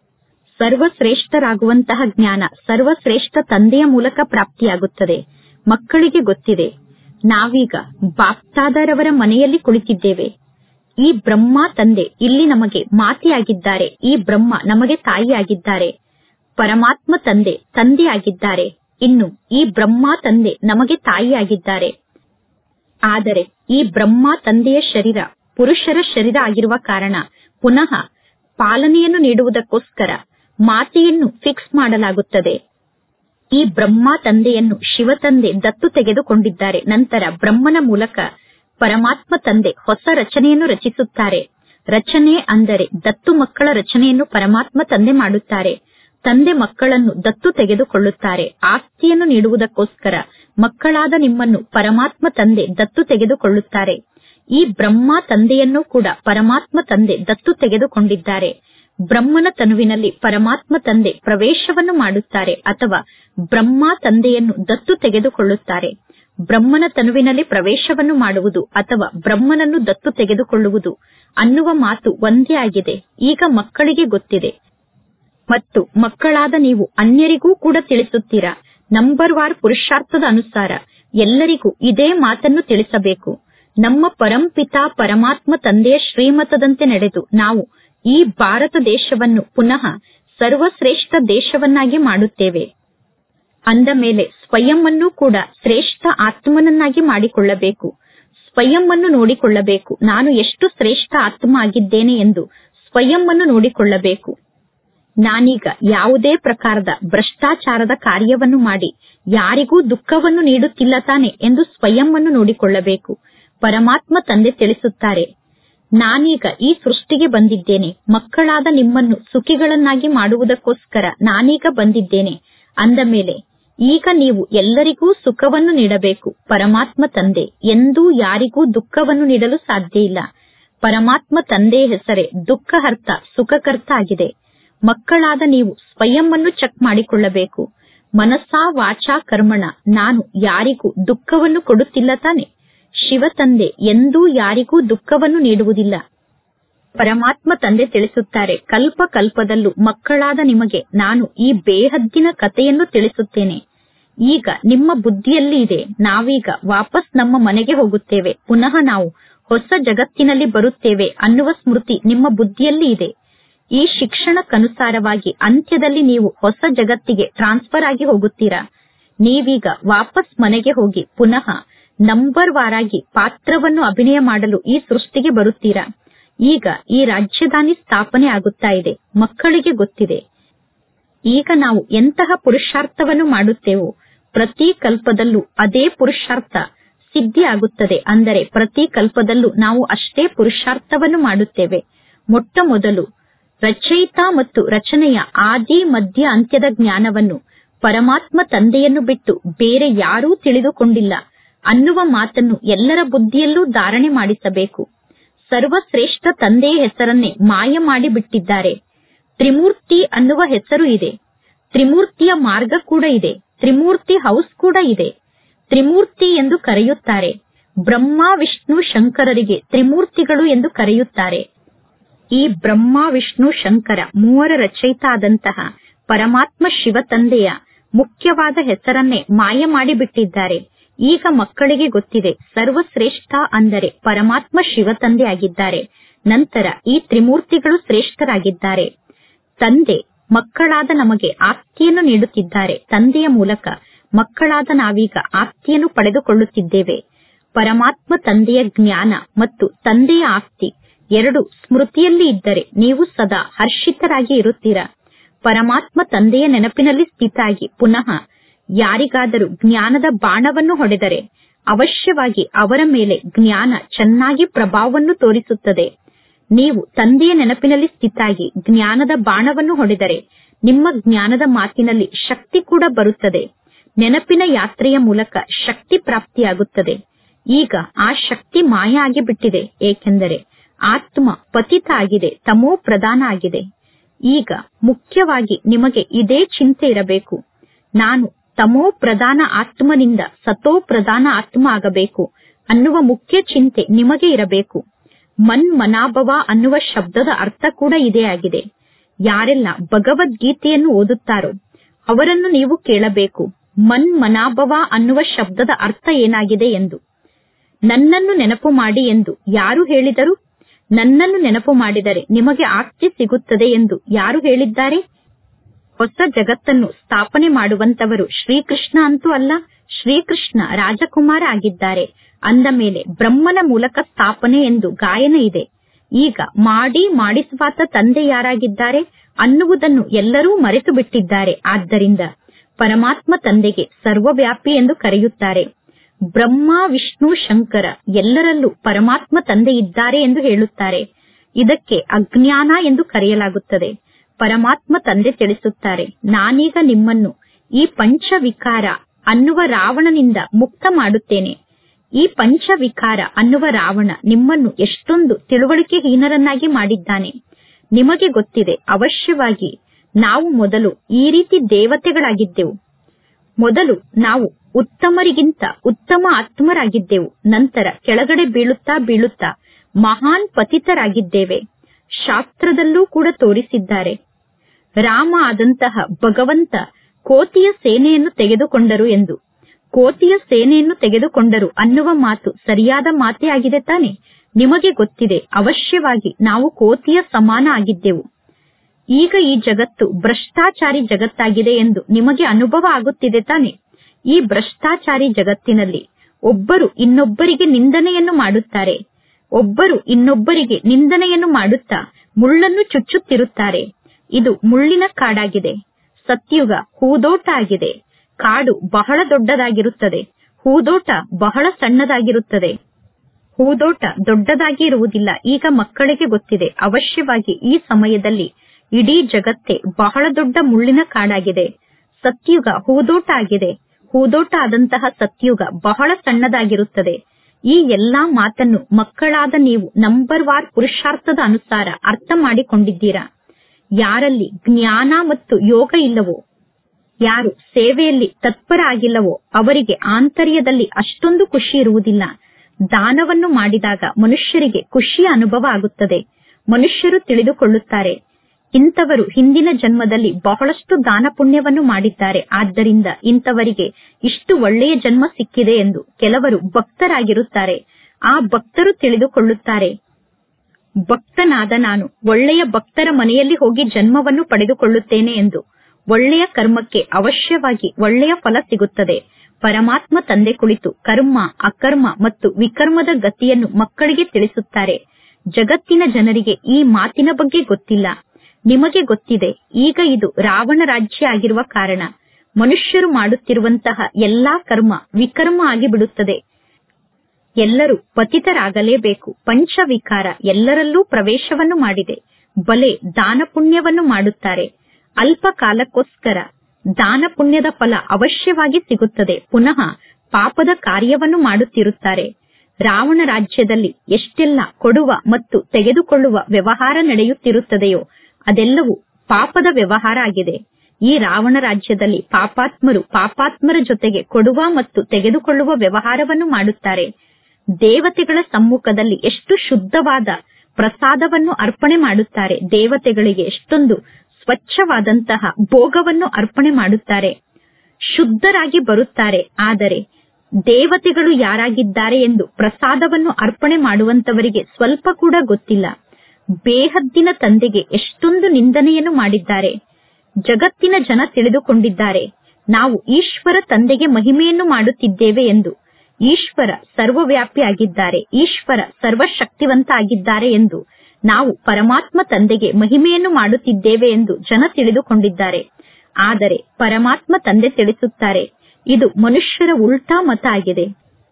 ಸರ್ವಶ್ರೇಷ್ಠರಾಗುವಂತಹ ಜ್ಞಾನ ಸರ್ವಶ್ರೇಷ್ಠ ತಂದೆಯ ಮೂಲಕ ಪ್ರಾಪ್ತಿಯಾಗುತ್ತದೆ ಮಕ್ಕಳಿಗೆ ಗೊತ್ತಿದೆ ನಾವೀಗ ಬಾಪ್ತಾದರವರ ಮನೆಯಲ್ಲಿ ಕುಳಿತಿದ್ದೇವೆ ಈ ಬ್ರಹ್ಮ ತಂದೆ ಇಲ್ಲಿ ನಮಗೆ ಮಾತೆಯಾಗಿದ್ದಾರೆ ಈ ಬ್ರಹ್ಮ ನಮಗೆ ತಾಯಿಯಾಗಿದ್ದಾರೆ ಪರಮಾತ್ಮ ತಂದೆ ತಂದೆಯಾಗಿದ್ದಾರೆ ಇನ್ನು ಈ ಬ್ರಹ್ಮ ತಂದೆ ನಮಗೆ ತಾಯಿಯಾಗಿದ್ದಾರೆ ಆದರೆ ಈ ಬ್ರಹ್ಮ ತಂದೆಯ ಶರೀರ ಪುರುಷರ ಶರೀರ ಆಗಿರುವ ಕಾರಣ ಪುನಃ ಪಾಲನೆಯನ್ನು ನೀಡುವುದಕ್ಕೋಸ್ಕರ ಮಾತೆಯನ್ನು ಫಿಕ್ಸ್ ಮಾಡಲಾಗುತ್ತದೆ ಈ ಬ್ರಹ್ಮ ತಂದೆಯನ್ನು ಶಿವ ತಂದೆ ದತ್ತು ತೆಗೆದುಕೊಂಡಿದ್ದಾರೆ ನಂತರ ಬ್ರಹ್ಮನ ಮೂಲಕ ಪರಮಾತ್ಮ ತಂದೆ ಹೊಸ ರಚನೆಯನ್ನು ರಚಿಸುತ್ತಾರೆ ರಚನೆ ಅಂದರೆ ದತ್ತು ಮಕ್ಕಳ ರಚನೆಯನ್ನು ಪರಮಾತ್ಮ ತಂದೆ ಮಾಡುತ್ತಾರೆ ತಂದೆ ಮಕ್ಕಳನ್ನು ದತ್ತು ತೆಗೆದುಕೊಳ್ಳುತ್ತಾರೆ ಆಸ್ತಿಯನ್ನು ನೀಡುವುದಕ್ಕೋಸ್ಕರ ಮಕ್ಕಳಾದ ನಿಮ್ಮನ್ನು ಪರಮಾತ್ಮ ತಂದೆ ದತ್ತು ತೆಗೆದುಕೊಳ್ಳುತ್ತಾರೆ ಈ ಬ್ರಹ್ಮ ತಂದೆಯನ್ನು ಕೂಡ ಪರಮಾತ್ಮ ತಂದೆ ದತ್ತು ತೆಗೆದುಕೊಂಡಿದ್ದಾರೆ ಬ್ರಹ್ಮನ ತನುವಿನಲ್ಲಿ ಪರಮಾತ್ಮ ತಂದೆ ಪ್ರವೇಶವನ್ನು ಮಾಡುತ್ತಾರೆ ಅಥವಾ ಬ್ರಹ್ಮ ತಂದೆಯನ್ನು ದತ್ತು ತೆಗೆದುಕೊಳ್ಳುತ್ತಾರೆ ಬ್ರಹ್ಮನ ತನುವಿನಲ್ಲಿ ಪ್ರವೇಶವನ್ನು ಮಾಡುವುದು ಅಥವಾ ಬ್ರಹ್ಮನನ್ನು ದತ್ತು ತೆಗೆದುಕೊಳ್ಳುವುದು ಅನ್ನುವ ಮಾತು ಒಂದೇ ಆಗಿದೆ ಈಗ ಮಕ್ಕಳಿಗೆ ಗೊತ್ತಿದೆ ಮತ್ತು ಮಕ್ಕಳಾದ ನೀವು ಅನ್ಯರಿಗೂ ಕೂಡ ತಿಳಿಸುತ್ತೀರಾ ನಂಬರ್ ವಾರ್ ಪುರುಷಾರ್ಥದ ಅನುಸಾರ ಎಲ್ಲರಿಗೂ ಇದೇ ಮಾತನ್ನು ತಿಳಿಸಬೇಕು ನಮ್ಮ ಪರಂಪಿತ ಪರಮಾತ್ಮ ತಂದೆಯ ಶ್ರೀಮತದಂತೆ ನಡೆದು ನಾವು ಈ ಭಾರತ ದೇಶವನ್ನು ಪುನಃ ಸರ್ವಶ್ರೇಷ್ಠ ದೇಶವನ್ನಾಗಿ ಮಾಡುತ್ತೇವೆ ಅಂದ ಮೇಲೆ ಸ್ವಯಂ ಅನ್ನು ಕೂಡ ಶ್ರೇಷ್ಠ ಆತ್ಮನನ್ನಾಗಿ ಮಾಡಿಕೊಳ್ಳಬೇಕು ಸ್ವಯಂ ಅನ್ನು ನೋಡಿಕೊಳ್ಳಬೇಕು ನಾನು ಎಷ್ಟು ಶ್ರೇಷ್ಠ ಆತ್ಮ ಆಗಿದ್ದೇನೆ ಎಂದು ಸ್ವಯಂ ಅನ್ನು ನೋಡಿಕೊಳ್ಳಬೇಕು ನಾನೀಗ ಯಾವುದೇ ಪ್ರಕಾರದ ಭ್ರಷ್ಟಾಚಾರದ ಕಾರ್ಯವನ್ನು ಮಾಡಿ ಯಾರಿಗೂ ದುಃಖವನ್ನು ನೀಡುತ್ತಿಲ್ಲ ತಾನೆ ಎಂದು ಸ್ವಯಂ ಅನ್ನು ನೋಡಿಕೊಳ್ಳಬೇಕು ಪರಮಾತ್ಮ ತಂದೆ ತಿಳಿಸುತ್ತಾರೆ ನಾನೀಗ ಈ ಸೃಷ್ಟಿಗೆ ಬಂದಿದ್ದೇನೆ ಮಕ್ಕಳಾದ ನಿಮ್ಮನ್ನು ಸುಖಿಗಳನ್ನಾಗಿ ಮಾಡುವುದಕ್ಕೋಸ್ಕರ ನಾನೀಗ ಬಂದಿದ್ದೇನೆ ಅಂದ ಮೇಲೆ ಈಗ ನೀವು ಎಲ್ಲರಿಗೂ ಸುಖವನ್ನು ನೀಡಬೇಕು ಪರಮಾತ್ಮ ತಂದೆ ಎಂದೂ ಯಾರಿಗೂ ದುಃಖವನ್ನು ನೀಡಲು ಸಾಧ್ಯ ಇಲ್ಲ ಪರಮಾತ್ಮ ತಂದೆಯ ಹೆಸರೇ ದುಃಖಹರ್ತ ಸುಖಕರ್ತ ಆಗಿದೆ ಮಕ್ಕಳಾದ ನೀವು ಸ್ವಯಂ ಅನ್ನು ಚೆಕ್ ಮಾಡಿಕೊಳ್ಳಬೇಕು ಮನಸ್ಸಾ ವಾಚಾ ಕರ್ಮಣ ನಾನು ಯಾರಿಗೂ ದುಃಖವನ್ನು ಕೊಡುತ್ತಿಲ್ಲ ತಾನೆ ಶಿವ ತಂದೆ ಎಂದೂ ಯಾರಿಗೂ ದುಃಖವನ್ನು ನೀಡುವುದಿಲ್ಲ ಪರಮಾತ್ಮ ತಂದೆ ತಿಳಿಸುತ್ತಾರೆ ಕಲ್ಪ ಕಲ್ಪದಲ್ಲೂ ಮಕ್ಕಳಾದ ನಿಮಗೆ ನಾನು ಈ ಬೇಹದ್ದಿನ ಕಥೆಯನ್ನು ತಿಳಿಸುತ್ತೇನೆ ಈಗ ನಿಮ್ಮ ಬುದ್ಧಿಯಲ್ಲಿ ಇದೆ ನಾವೀಗ ವಾಪಸ್ ನಮ್ಮ ಮನೆಗೆ ಹೋಗುತ್ತೇವೆ ಪುನಃ ನಾವು ಹೊಸ ಜಗತ್ತಿನಲ್ಲಿ ಬರುತ್ತೇವೆ ಅನ್ನುವ ಸ್ಮೃತಿ ನಿಮ್ಮ ಬುದ್ಧಿಯಲ್ಲಿ ಇದೆ ಈ ಶಿಕ್ಷಣಕ್ಕನುಸಾರವಾಗಿ ಅಂತ್ಯದಲ್ಲಿ ನೀವು ಹೊಸ ಜಗತ್ತಿಗೆ ಟ್ರಾನ್ಸ್ಫರ್ ಆಗಿ ಹೋಗುತ್ತೀರಾ ನೀವೀಗ ವಾಪಸ್ ಮನೆಗೆ ಹೋಗಿ ಪುನಃ ನಂಬರ್ ವಾರಾಗಿ ಪಾತ್ರವನ್ನು ಅಭಿನಯ ಮಾಡಲು ಈ ಸೃಷ್ಟಿಗೆ ಬರುತ್ತೀರಾ ಈಗ ಈ ರಾಜ್ಯಧಾನಿ ಸ್ಥಾಪನೆ ಆಗುತ್ತಾ ಇದೆ ಮಕ್ಕಳಿಗೆ ಗೊತ್ತಿದೆ ಈಗ ನಾವು ಎಂತಹ ಪುರುಷಾರ್ಥವನ್ನು ಮಾಡುತ್ತೇವೋ ಪ್ರತಿ ಕಲ್ಪದಲ್ಲೂ ಅದೇ ಪುರುಷಾರ್ಥ ಸಿದ್ಧಿ ಆಗುತ್ತದೆ ಅಂದರೆ ಪ್ರತಿ ಕಲ್ಪದಲ್ಲೂ ನಾವು ಅಷ್ಟೇ ಪುರುಷಾರ್ಥವನ್ನು ಮಾಡುತ್ತೇವೆ ಮೊಟ್ಟ ಮೊದಲು ರಚಯಿತ ಮತ್ತು ರಚನೆಯ ಆದಿ ಮಧ್ಯ ಅಂತ್ಯದ ಜ್ಞಾನವನ್ನು ಪರಮಾತ್ಮ ತಂದೆಯನ್ನು ಬಿಟ್ಟು ಬೇರೆ ಯಾರೂ ತಿಳಿದುಕೊಂಡಿಲ್ಲ ಅನ್ನುವ ಮಾತನ್ನು ಎಲ್ಲರ ಬುದ್ಧಿಯಲ್ಲೂ ಧಾರಣೆ ಮಾಡಿಸಬೇಕು ಸರ್ವಶ್ರೇಷ್ಠ ತಂದೆಯ ಹೆಸರನ್ನೇ ಮಾಯ ಮಾಡಿ ಬಿಟ್ಟಿದ್ದಾರೆ ತ್ರಿಮೂರ್ತಿ ಅನ್ನುವ ಹೆಸರು ಇದೆ ತ್ರಿಮೂರ್ತಿಯ ಮಾರ್ಗ ಕೂಡ ಇದೆ ತ್ರಿಮೂರ್ತಿ ಹೌಸ್ ಕೂಡ ಇದೆ ತ್ರಿಮೂರ್ತಿ ಎಂದು ಕರೆಯುತ್ತಾರೆ ಬ್ರಹ್ಮ ವಿಷ್ಣು ಶಂಕರರಿಗೆ ತ್ರಿಮೂರ್ತಿಗಳು ಎಂದು ಕರೆಯುತ್ತಾರೆ ಈ ಬ್ರಹ್ಮ ವಿಷ್ಣು ಶಂಕರ ಮೂವರ ರಚಯಿತ ಆದಂತಹ ಪರಮಾತ್ಮ ಶಿವ ತಂದೆಯ ಮುಖ್ಯವಾದ ಹೆಸರನ್ನೇ ಮಾಯ ಮಾಡಿಬಿಟ್ಟಿದ್ದಾರೆ ಈಗ ಮಕ್ಕಳಿಗೆ ಗೊತ್ತಿದೆ ಸರ್ವಶ್ರೇಷ್ಠ ಅಂದರೆ ಪರಮಾತ್ಮ ಶಿವ ತಂದೆ ಆಗಿದ್ದಾರೆ ನಂತರ ಈ ತ್ರಿಮೂರ್ತಿಗಳು ಶ್ರೇಷ್ಠರಾಗಿದ್ದಾರೆ ತಂದೆ ಮಕ್ಕಳಾದ ನಮಗೆ ಆಸ್ತಿಯನ್ನು ನೀಡುತ್ತಿದ್ದಾರೆ ತಂದೆಯ ಮೂಲಕ ಮಕ್ಕಳಾದ ನಾವೀಗ ಆಸ್ತಿಯನ್ನು ಪಡೆದುಕೊಳ್ಳುತ್ತಿದ್ದೇವೆ ಪರಮಾತ್ಮ ತಂದೆಯ ಜ್ಞಾನ ಮತ್ತು ತಂದೆಯ ಆಸ್ತಿ ಎರಡು ಸ್ಮೃತಿಯಲ್ಲಿ ಇದ್ದರೆ ನೀವು ಸದಾ ಹರ್ಷಿತರಾಗಿ ಇರುತ್ತೀರಾ ಪರಮಾತ್ಮ ತಂದೆಯ ನೆನಪಿನಲ್ಲಿ ಸ್ಥಿತಾಗಿ ಪುನಃ ಯಾರಿಗಾದರೂ ಜ್ಞಾನದ ಬಾಣವನ್ನು ಹೊಡೆದರೆ ಅವಶ್ಯವಾಗಿ ಅವರ ಮೇಲೆ ಜ್ಞಾನ ಚೆನ್ನಾಗಿ ಪ್ರಭಾವವನ್ನು ತೋರಿಸುತ್ತದೆ ನೀವು ತಂದೆಯ ನೆನಪಿನಲ್ಲಿ ಸ್ಥಿತಾಗಿ ಜ್ಞಾನದ ಬಾಣವನ್ನು ಹೊಡೆದರೆ ನಿಮ್ಮ ಜ್ಞಾನದ ಮಾತಿನಲ್ಲಿ ಶಕ್ತಿ ಕೂಡ ಬರುತ್ತದೆ ನೆನಪಿನ ಯಾತ್ರೆಯ ಮೂಲಕ ಶಕ್ತಿ ಪ್ರಾಪ್ತಿಯಾಗುತ್ತದೆ ಈಗ ಆ ಶಕ್ತಿ ಮಾಯ ಆಗಿಬಿಟ್ಟಿದೆ ಏಕೆಂದರೆ ಆತ್ಮ ಪತಿತ ಆಗಿದೆ ತಮೋ ಪ್ರಧಾನ ಆಗಿದೆ ಈಗ ಮುಖ್ಯವಾಗಿ ನಿಮಗೆ ಇದೇ ಚಿಂತೆ ಇರಬೇಕು ನಾನು ತಮೋ ಪ್ರಧಾನ ಆತ್ಮನಿಂದ ಸತೋ ಪ್ರಧಾನ ಆತ್ಮ ಆಗಬೇಕು ಅನ್ನುವ ಮುಖ್ಯ ಚಿಂತೆ ನಿಮಗೆ ಇರಬೇಕು ಮನ್ ಮನಾಭವ ಅನ್ನುವ ಶಬ್ದದ ಅರ್ಥ ಕೂಡ ಇದೇ ಆಗಿದೆ ಯಾರೆಲ್ಲ ಭಗವದ್ಗೀತೆಯನ್ನು ಓದುತ್ತಾರೋ ಅವರನ್ನು ನೀವು ಕೇಳಬೇಕು ಮನ್ ಮನಾಭವ ಅನ್ನುವ ಶಬ್ದದ ಅರ್ಥ ಏನಾಗಿದೆ ಎಂದು ನನ್ನನ್ನು ನೆನಪು ಮಾಡಿ ಎಂದು ಯಾರು ಹೇಳಿದರು ನನ್ನನ್ನು ನೆನಪು ಮಾಡಿದರೆ ನಿಮಗೆ ಆಸ್ತಿ ಸಿಗುತ್ತದೆ ಎಂದು ಯಾರು ಹೇಳಿದ್ದಾರೆ ಹೊಸ ಜಗತ್ತನ್ನು ಸ್ಥಾಪನೆ ಮಾಡುವಂತವರು ಶ್ರೀಕೃಷ್ಣ ಅಂತೂ ಅಲ್ಲ ಶ್ರೀಕೃಷ್ಣ ರಾಜಕುಮಾರ ಆಗಿದ್ದಾರೆ ಅಂದ ಮೇಲೆ ಬ್ರಹ್ಮನ ಮೂಲಕ ಸ್ಥಾಪನೆ ಎಂದು ಗಾಯನ ಇದೆ ಈಗ ಮಾಡಿ ಮಾಡಿಸುವಾತ ತಂದೆ ಯಾರಾಗಿದ್ದಾರೆ ಅನ್ನುವುದನ್ನು ಎಲ್ಲರೂ ಮರೆತು ಬಿಟ್ಟಿದ್ದಾರೆ ಆದ್ದರಿಂದ ಪರಮಾತ್ಮ ತಂದೆಗೆ ಸರ್ವವ್ಯಾಪಿ ಎಂದು ಕರೆಯುತ್ತಾರೆ ಬ್ರಹ್ಮ ವಿಷ್ಣು ಶಂಕರ ಎಲ್ಲರಲ್ಲೂ ಪರಮಾತ್ಮ ತಂದೆ ಇದ್ದಾರೆ ಎಂದು ಹೇಳುತ್ತಾರೆ ಇದಕ್ಕೆ ಅಜ್ಞಾನ ಎಂದು ಕರೆಯಲಾಗುತ್ತದೆ ಪರಮಾತ್ಮ ತಂದೆ ತಿಳಿಸುತ್ತಾರೆ ನಾನೀಗ ನಿಮ್ಮನ್ನು ಈ ಪಂಚವಿಕಾರ ಅನ್ನುವ ರಾವಣನಿಂದ ಮುಕ್ತ ಮಾಡುತ್ತೇನೆ ಈ ಪಂಚವಿಕಾರ ಅನ್ನುವ ರಾವಣ ನಿಮ್ಮನ್ನು ಎಷ್ಟೊಂದು ತಿಳುವಳಿಕೆಹೀನರನ್ನಾಗಿ ಮಾಡಿದ್ದಾನೆ ನಿಮಗೆ ಗೊತ್ತಿದೆ ಅವಶ್ಯವಾಗಿ ನಾವು ಮೊದಲು ಈ ರೀತಿ ದೇವತೆಗಳಾಗಿದ್ದೆವು ಮೊದಲು ನಾವು ಉತ್ತಮರಿಗಿಂತ ಉತ್ತಮ ಆತ್ಮರಾಗಿದ್ದೆವು ನಂತರ ಕೆಳಗಡೆ ಬೀಳುತ್ತಾ ಬೀಳುತ್ತಾ ಮಹಾನ್ ಪತಿತರಾಗಿದ್ದೇವೆ ಶಾಸ್ತ್ರದಲ್ಲೂ ಕೂಡ ತೋರಿಸಿದ್ದಾರೆ ರಾಮ ಆದಂತಹ ಭಗವಂತ ಕೋತಿಯ ಸೇನೆಯನ್ನು ತೆಗೆದುಕೊಂಡರು ಎಂದು ಕೋತಿಯ ಸೇನೆಯನ್ನು ತೆಗೆದುಕೊಂಡರು ಅನ್ನುವ ಮಾತು ಸರಿಯಾದ ಮಾತೇ ಆಗಿದೆ ತಾನೆ ನಿಮಗೆ ಗೊತ್ತಿದೆ ಅವಶ್ಯವಾಗಿ ನಾವು ಕೋತಿಯ ಸಮಾನ ಆಗಿದ್ದೆವು ಈಗ ಈ ಜಗತ್ತು ಭ್ರಷ್ಟಾಚಾರಿ ಜಗತ್ತಾಗಿದೆ ಎಂದು ನಿಮಗೆ ಅನುಭವ ಆಗುತ್ತಿದೆ ತಾನೆ ಈ ಭ್ರಷ್ಟಾಚಾರಿ ಜಗತ್ತಿನಲ್ಲಿ ಒಬ್ಬರು ಇನ್ನೊಬ್ಬರಿಗೆ ನಿಂದನೆಯನ್ನು ಮಾಡುತ್ತಾರೆ ಒಬ್ಬರು ಇನ್ನೊಬ್ಬರಿಗೆ ನಿಂದನೆಯನ್ನು ಮಾಡುತ್ತಾ ಮುಳ್ಳನ್ನು ಚುಚ್ಚುತ್ತಿರುತ್ತಾರೆ ಇದು ಮುಳ್ಳಿನ ಕಾಡಾಗಿದೆ ಸತ್ಯುಗ ಹೂದೋಟ ಆಗಿದೆ ಕಾಡು ಬಹಳ ದೊಡ್ಡದಾಗಿರುತ್ತದೆ ಹೂದೋಟ ಬಹಳ ಸಣ್ಣದಾಗಿರುತ್ತದೆ ಹೂದೋಟ ದೊಡ್ಡದಾಗಿ ಇರುವುದಿಲ್ಲ ಈಗ ಮಕ್ಕಳಿಗೆ ಗೊತ್ತಿದೆ ಅವಶ್ಯವಾಗಿ ಈ ಸಮಯದಲ್ಲಿ ಇಡೀ ಜಗತ್ತೇ ಬಹಳ ದೊಡ್ಡ ಮುಳ್ಳಿನ ಕಾಡಾಗಿದೆ ಸತ್ಯುಗ ಹೂದೋಟ ಆಗಿದೆ ಹೂದೋಟ ಆದಂತಹ ಸತ್ಯುಗ ಬಹಳ ಸಣ್ಣದಾಗಿರುತ್ತದೆ ಈ ಎಲ್ಲಾ ಮಾತನ್ನು ಮಕ್ಕಳಾದ ನೀವು ನಂಬರ್ ವಾರ್ ಪುರುಷಾರ್ಥದ ಅನುಸಾರ ಅರ್ಥ ಮಾಡಿಕೊಂಡಿದ್ದೀರಾ ಯಾರಲ್ಲಿ ಜ್ಞಾನ ಮತ್ತು ಯೋಗ ಇಲ್ಲವೋ ಯಾರು ಸೇವೆಯಲ್ಲಿ ತತ್ಪರ ಆಗಿಲ್ಲವೋ ಅವರಿಗೆ ಆಂತರ್ಯದಲ್ಲಿ ಅಷ್ಟೊಂದು ಖುಷಿ ಇರುವುದಿಲ್ಲ ದಾನವನ್ನು ಮಾಡಿದಾಗ ಮನುಷ್ಯರಿಗೆ ಖುಷಿಯ ಅನುಭವ ಆಗುತ್ತದೆ ಮನುಷ್ಯರು ತಿಳಿದುಕೊಳ್ಳುತ್ತಾರೆ ಇಂಥವರು ಹಿಂದಿನ ಜನ್ಮದಲ್ಲಿ ಬಹಳಷ್ಟು ದಾನ ಪುಣ್ಯವನ್ನು ಮಾಡಿದ್ದಾರೆ ಆದ್ದರಿಂದ ಇಂಥವರಿಗೆ ಇಷ್ಟು ಒಳ್ಳೆಯ ಜನ್ಮ ಸಿಕ್ಕಿದೆ ಎಂದು ಕೆಲವರು ಭಕ್ತರಾಗಿರುತ್ತಾರೆ ಆ ಭಕ್ತರು ತಿಳಿದುಕೊಳ್ಳುತ್ತಾರೆ ಭಕ್ತನಾದ ನಾನು ಒಳ್ಳೆಯ ಭಕ್ತರ ಮನೆಯಲ್ಲಿ ಹೋಗಿ ಜನ್ಮವನ್ನು ಪಡೆದುಕೊಳ್ಳುತ್ತೇನೆ ಎಂದು ಒಳ್ಳೆಯ ಕರ್ಮಕ್ಕೆ ಅವಶ್ಯವಾಗಿ ಒಳ್ಳೆಯ ಫಲ ಸಿಗುತ್ತದೆ ಪರಮಾತ್ಮ ತಂದೆ ಕುಳಿತು ಕರ್ಮ ಅಕರ್ಮ ಮತ್ತು ವಿಕರ್ಮದ ಗತಿಯನ್ನು ಮಕ್ಕಳಿಗೆ ತಿಳಿಸುತ್ತಾರೆ ಜಗತ್ತಿನ ಜನರಿಗೆ ಈ ಮಾತಿನ ಬಗ್ಗೆ ಗೊತ್ತಿಲ್ಲ ನಿಮಗೆ ಗೊತ್ತಿದೆ ಈಗ ಇದು ರಾವಣ ರಾಜ್ಯ ಆಗಿರುವ ಕಾರಣ ಮನುಷ್ಯರು ಮಾಡುತ್ತಿರುವಂತಹ ಎಲ್ಲಾ ಕರ್ಮ ವಿಕರ್ಮ ಆಗಿಬಿಡುತ್ತದೆ ಎಲ್ಲರೂ ಪತಿತರಾಗಲೇಬೇಕು ಪಂಚವಿಕಾರ ಎಲ್ಲರಲ್ಲೂ ಪ್ರವೇಶವನ್ನು ಮಾಡಿದೆ ಬಲೆ ದಾನ ಪುಣ್ಯವನ್ನು ಮಾಡುತ್ತಾರೆ ಅಲ್ಪ ಕಾಲಕ್ಕೋಸ್ಕರ ದಾನ ಪುಣ್ಯದ ಫಲ ಅವಶ್ಯವಾಗಿ ಸಿಗುತ್ತದೆ ಪುನಃ ಪಾಪದ ಕಾರ್ಯವನ್ನು ಮಾಡುತ್ತಿರುತ್ತಾರೆ ರಾವಣ ರಾಜ್ಯದಲ್ಲಿ ಎಷ್ಟೆಲ್ಲ ಕೊಡುವ ಮತ್ತು ತೆಗೆದುಕೊಳ್ಳುವ ವ್ಯವಹಾರ ನಡೆಯುತ್ತಿರುತ್ತದೆಯೋ ಅದೆಲ್ಲವೂ ಪಾಪದ ವ್ಯವಹಾರ ಆಗಿದೆ ಈ ರಾವಣ ರಾಜ್ಯದಲ್ಲಿ ಪಾಪಾತ್ಮರು ಪಾಪಾತ್ಮರ ಜೊತೆಗೆ ಕೊಡುವ ಮತ್ತು ತೆಗೆದುಕೊಳ್ಳುವ ವ್ಯವಹಾರವನ್ನು ಮಾಡುತ್ತಾರೆ ದೇವತೆಗಳ ಸಮ್ಮುಖದಲ್ಲಿ ಎಷ್ಟು ಶುದ್ಧವಾದ ಪ್ರಸಾದವನ್ನು ಅರ್ಪಣೆ ಮಾಡುತ್ತಾರೆ ದೇವತೆಗಳಿಗೆ ಎಷ್ಟೊಂದು ಸ್ವಚ್ಛವಾದಂತಹ ಭೋಗವನ್ನು ಅರ್ಪಣೆ ಮಾಡುತ್ತಾರೆ ಶುದ್ಧರಾಗಿ ಬರುತ್ತಾರೆ ಆದರೆ ದೇವತೆಗಳು ಯಾರಾಗಿದ್ದಾರೆ ಎಂದು ಪ್ರಸಾದವನ್ನು ಅರ್ಪಣೆ ಮಾಡುವಂತವರಿಗೆ ಸ್ವಲ್ಪ ಕೂಡ ಗೊತ್ತಿಲ್ಲ ಬೇಹದ್ದಿನ ತಂದೆಗೆ ಎಷ್ಟೊಂದು ನಿಂದನೆಯನ್ನು ಮಾಡಿದ್ದಾರೆ ಜಗತ್ತಿನ ಜನ ತಿಳಿದುಕೊಂಡಿದ್ದಾರೆ ನಾವು ಈಶ್ವರ ತಂದೆಗೆ ಮಹಿಮೆಯನ್ನು ಮಾಡುತ್ತಿದ್ದೇವೆ ಎಂದು ಈಶ್ವರ ಸರ್ವವ್ಯಾಪಿ ಆಗಿದ್ದಾರೆ ಈಶ್ವರ ಸರ್ವಶಕ್ತಿವಂತ ಆಗಿದ್ದಾರೆ ಎಂದು ನಾವು ಪರಮಾತ್ಮ ತಂದೆಗೆ ಮಹಿಮೆಯನ್ನು ಮಾಡುತ್ತಿದ್ದೇವೆ ಎಂದು ಜನ ತಿಳಿದುಕೊಂಡಿದ್ದಾರೆ ಆದರೆ ಪರಮಾತ್ಮ ತಂದೆ ತಿಳಿಸುತ್ತಾರೆ ಇದು ಮನುಷ್ಯರ ಉಲ್ಟಾ ಮತ ಆಗಿದೆ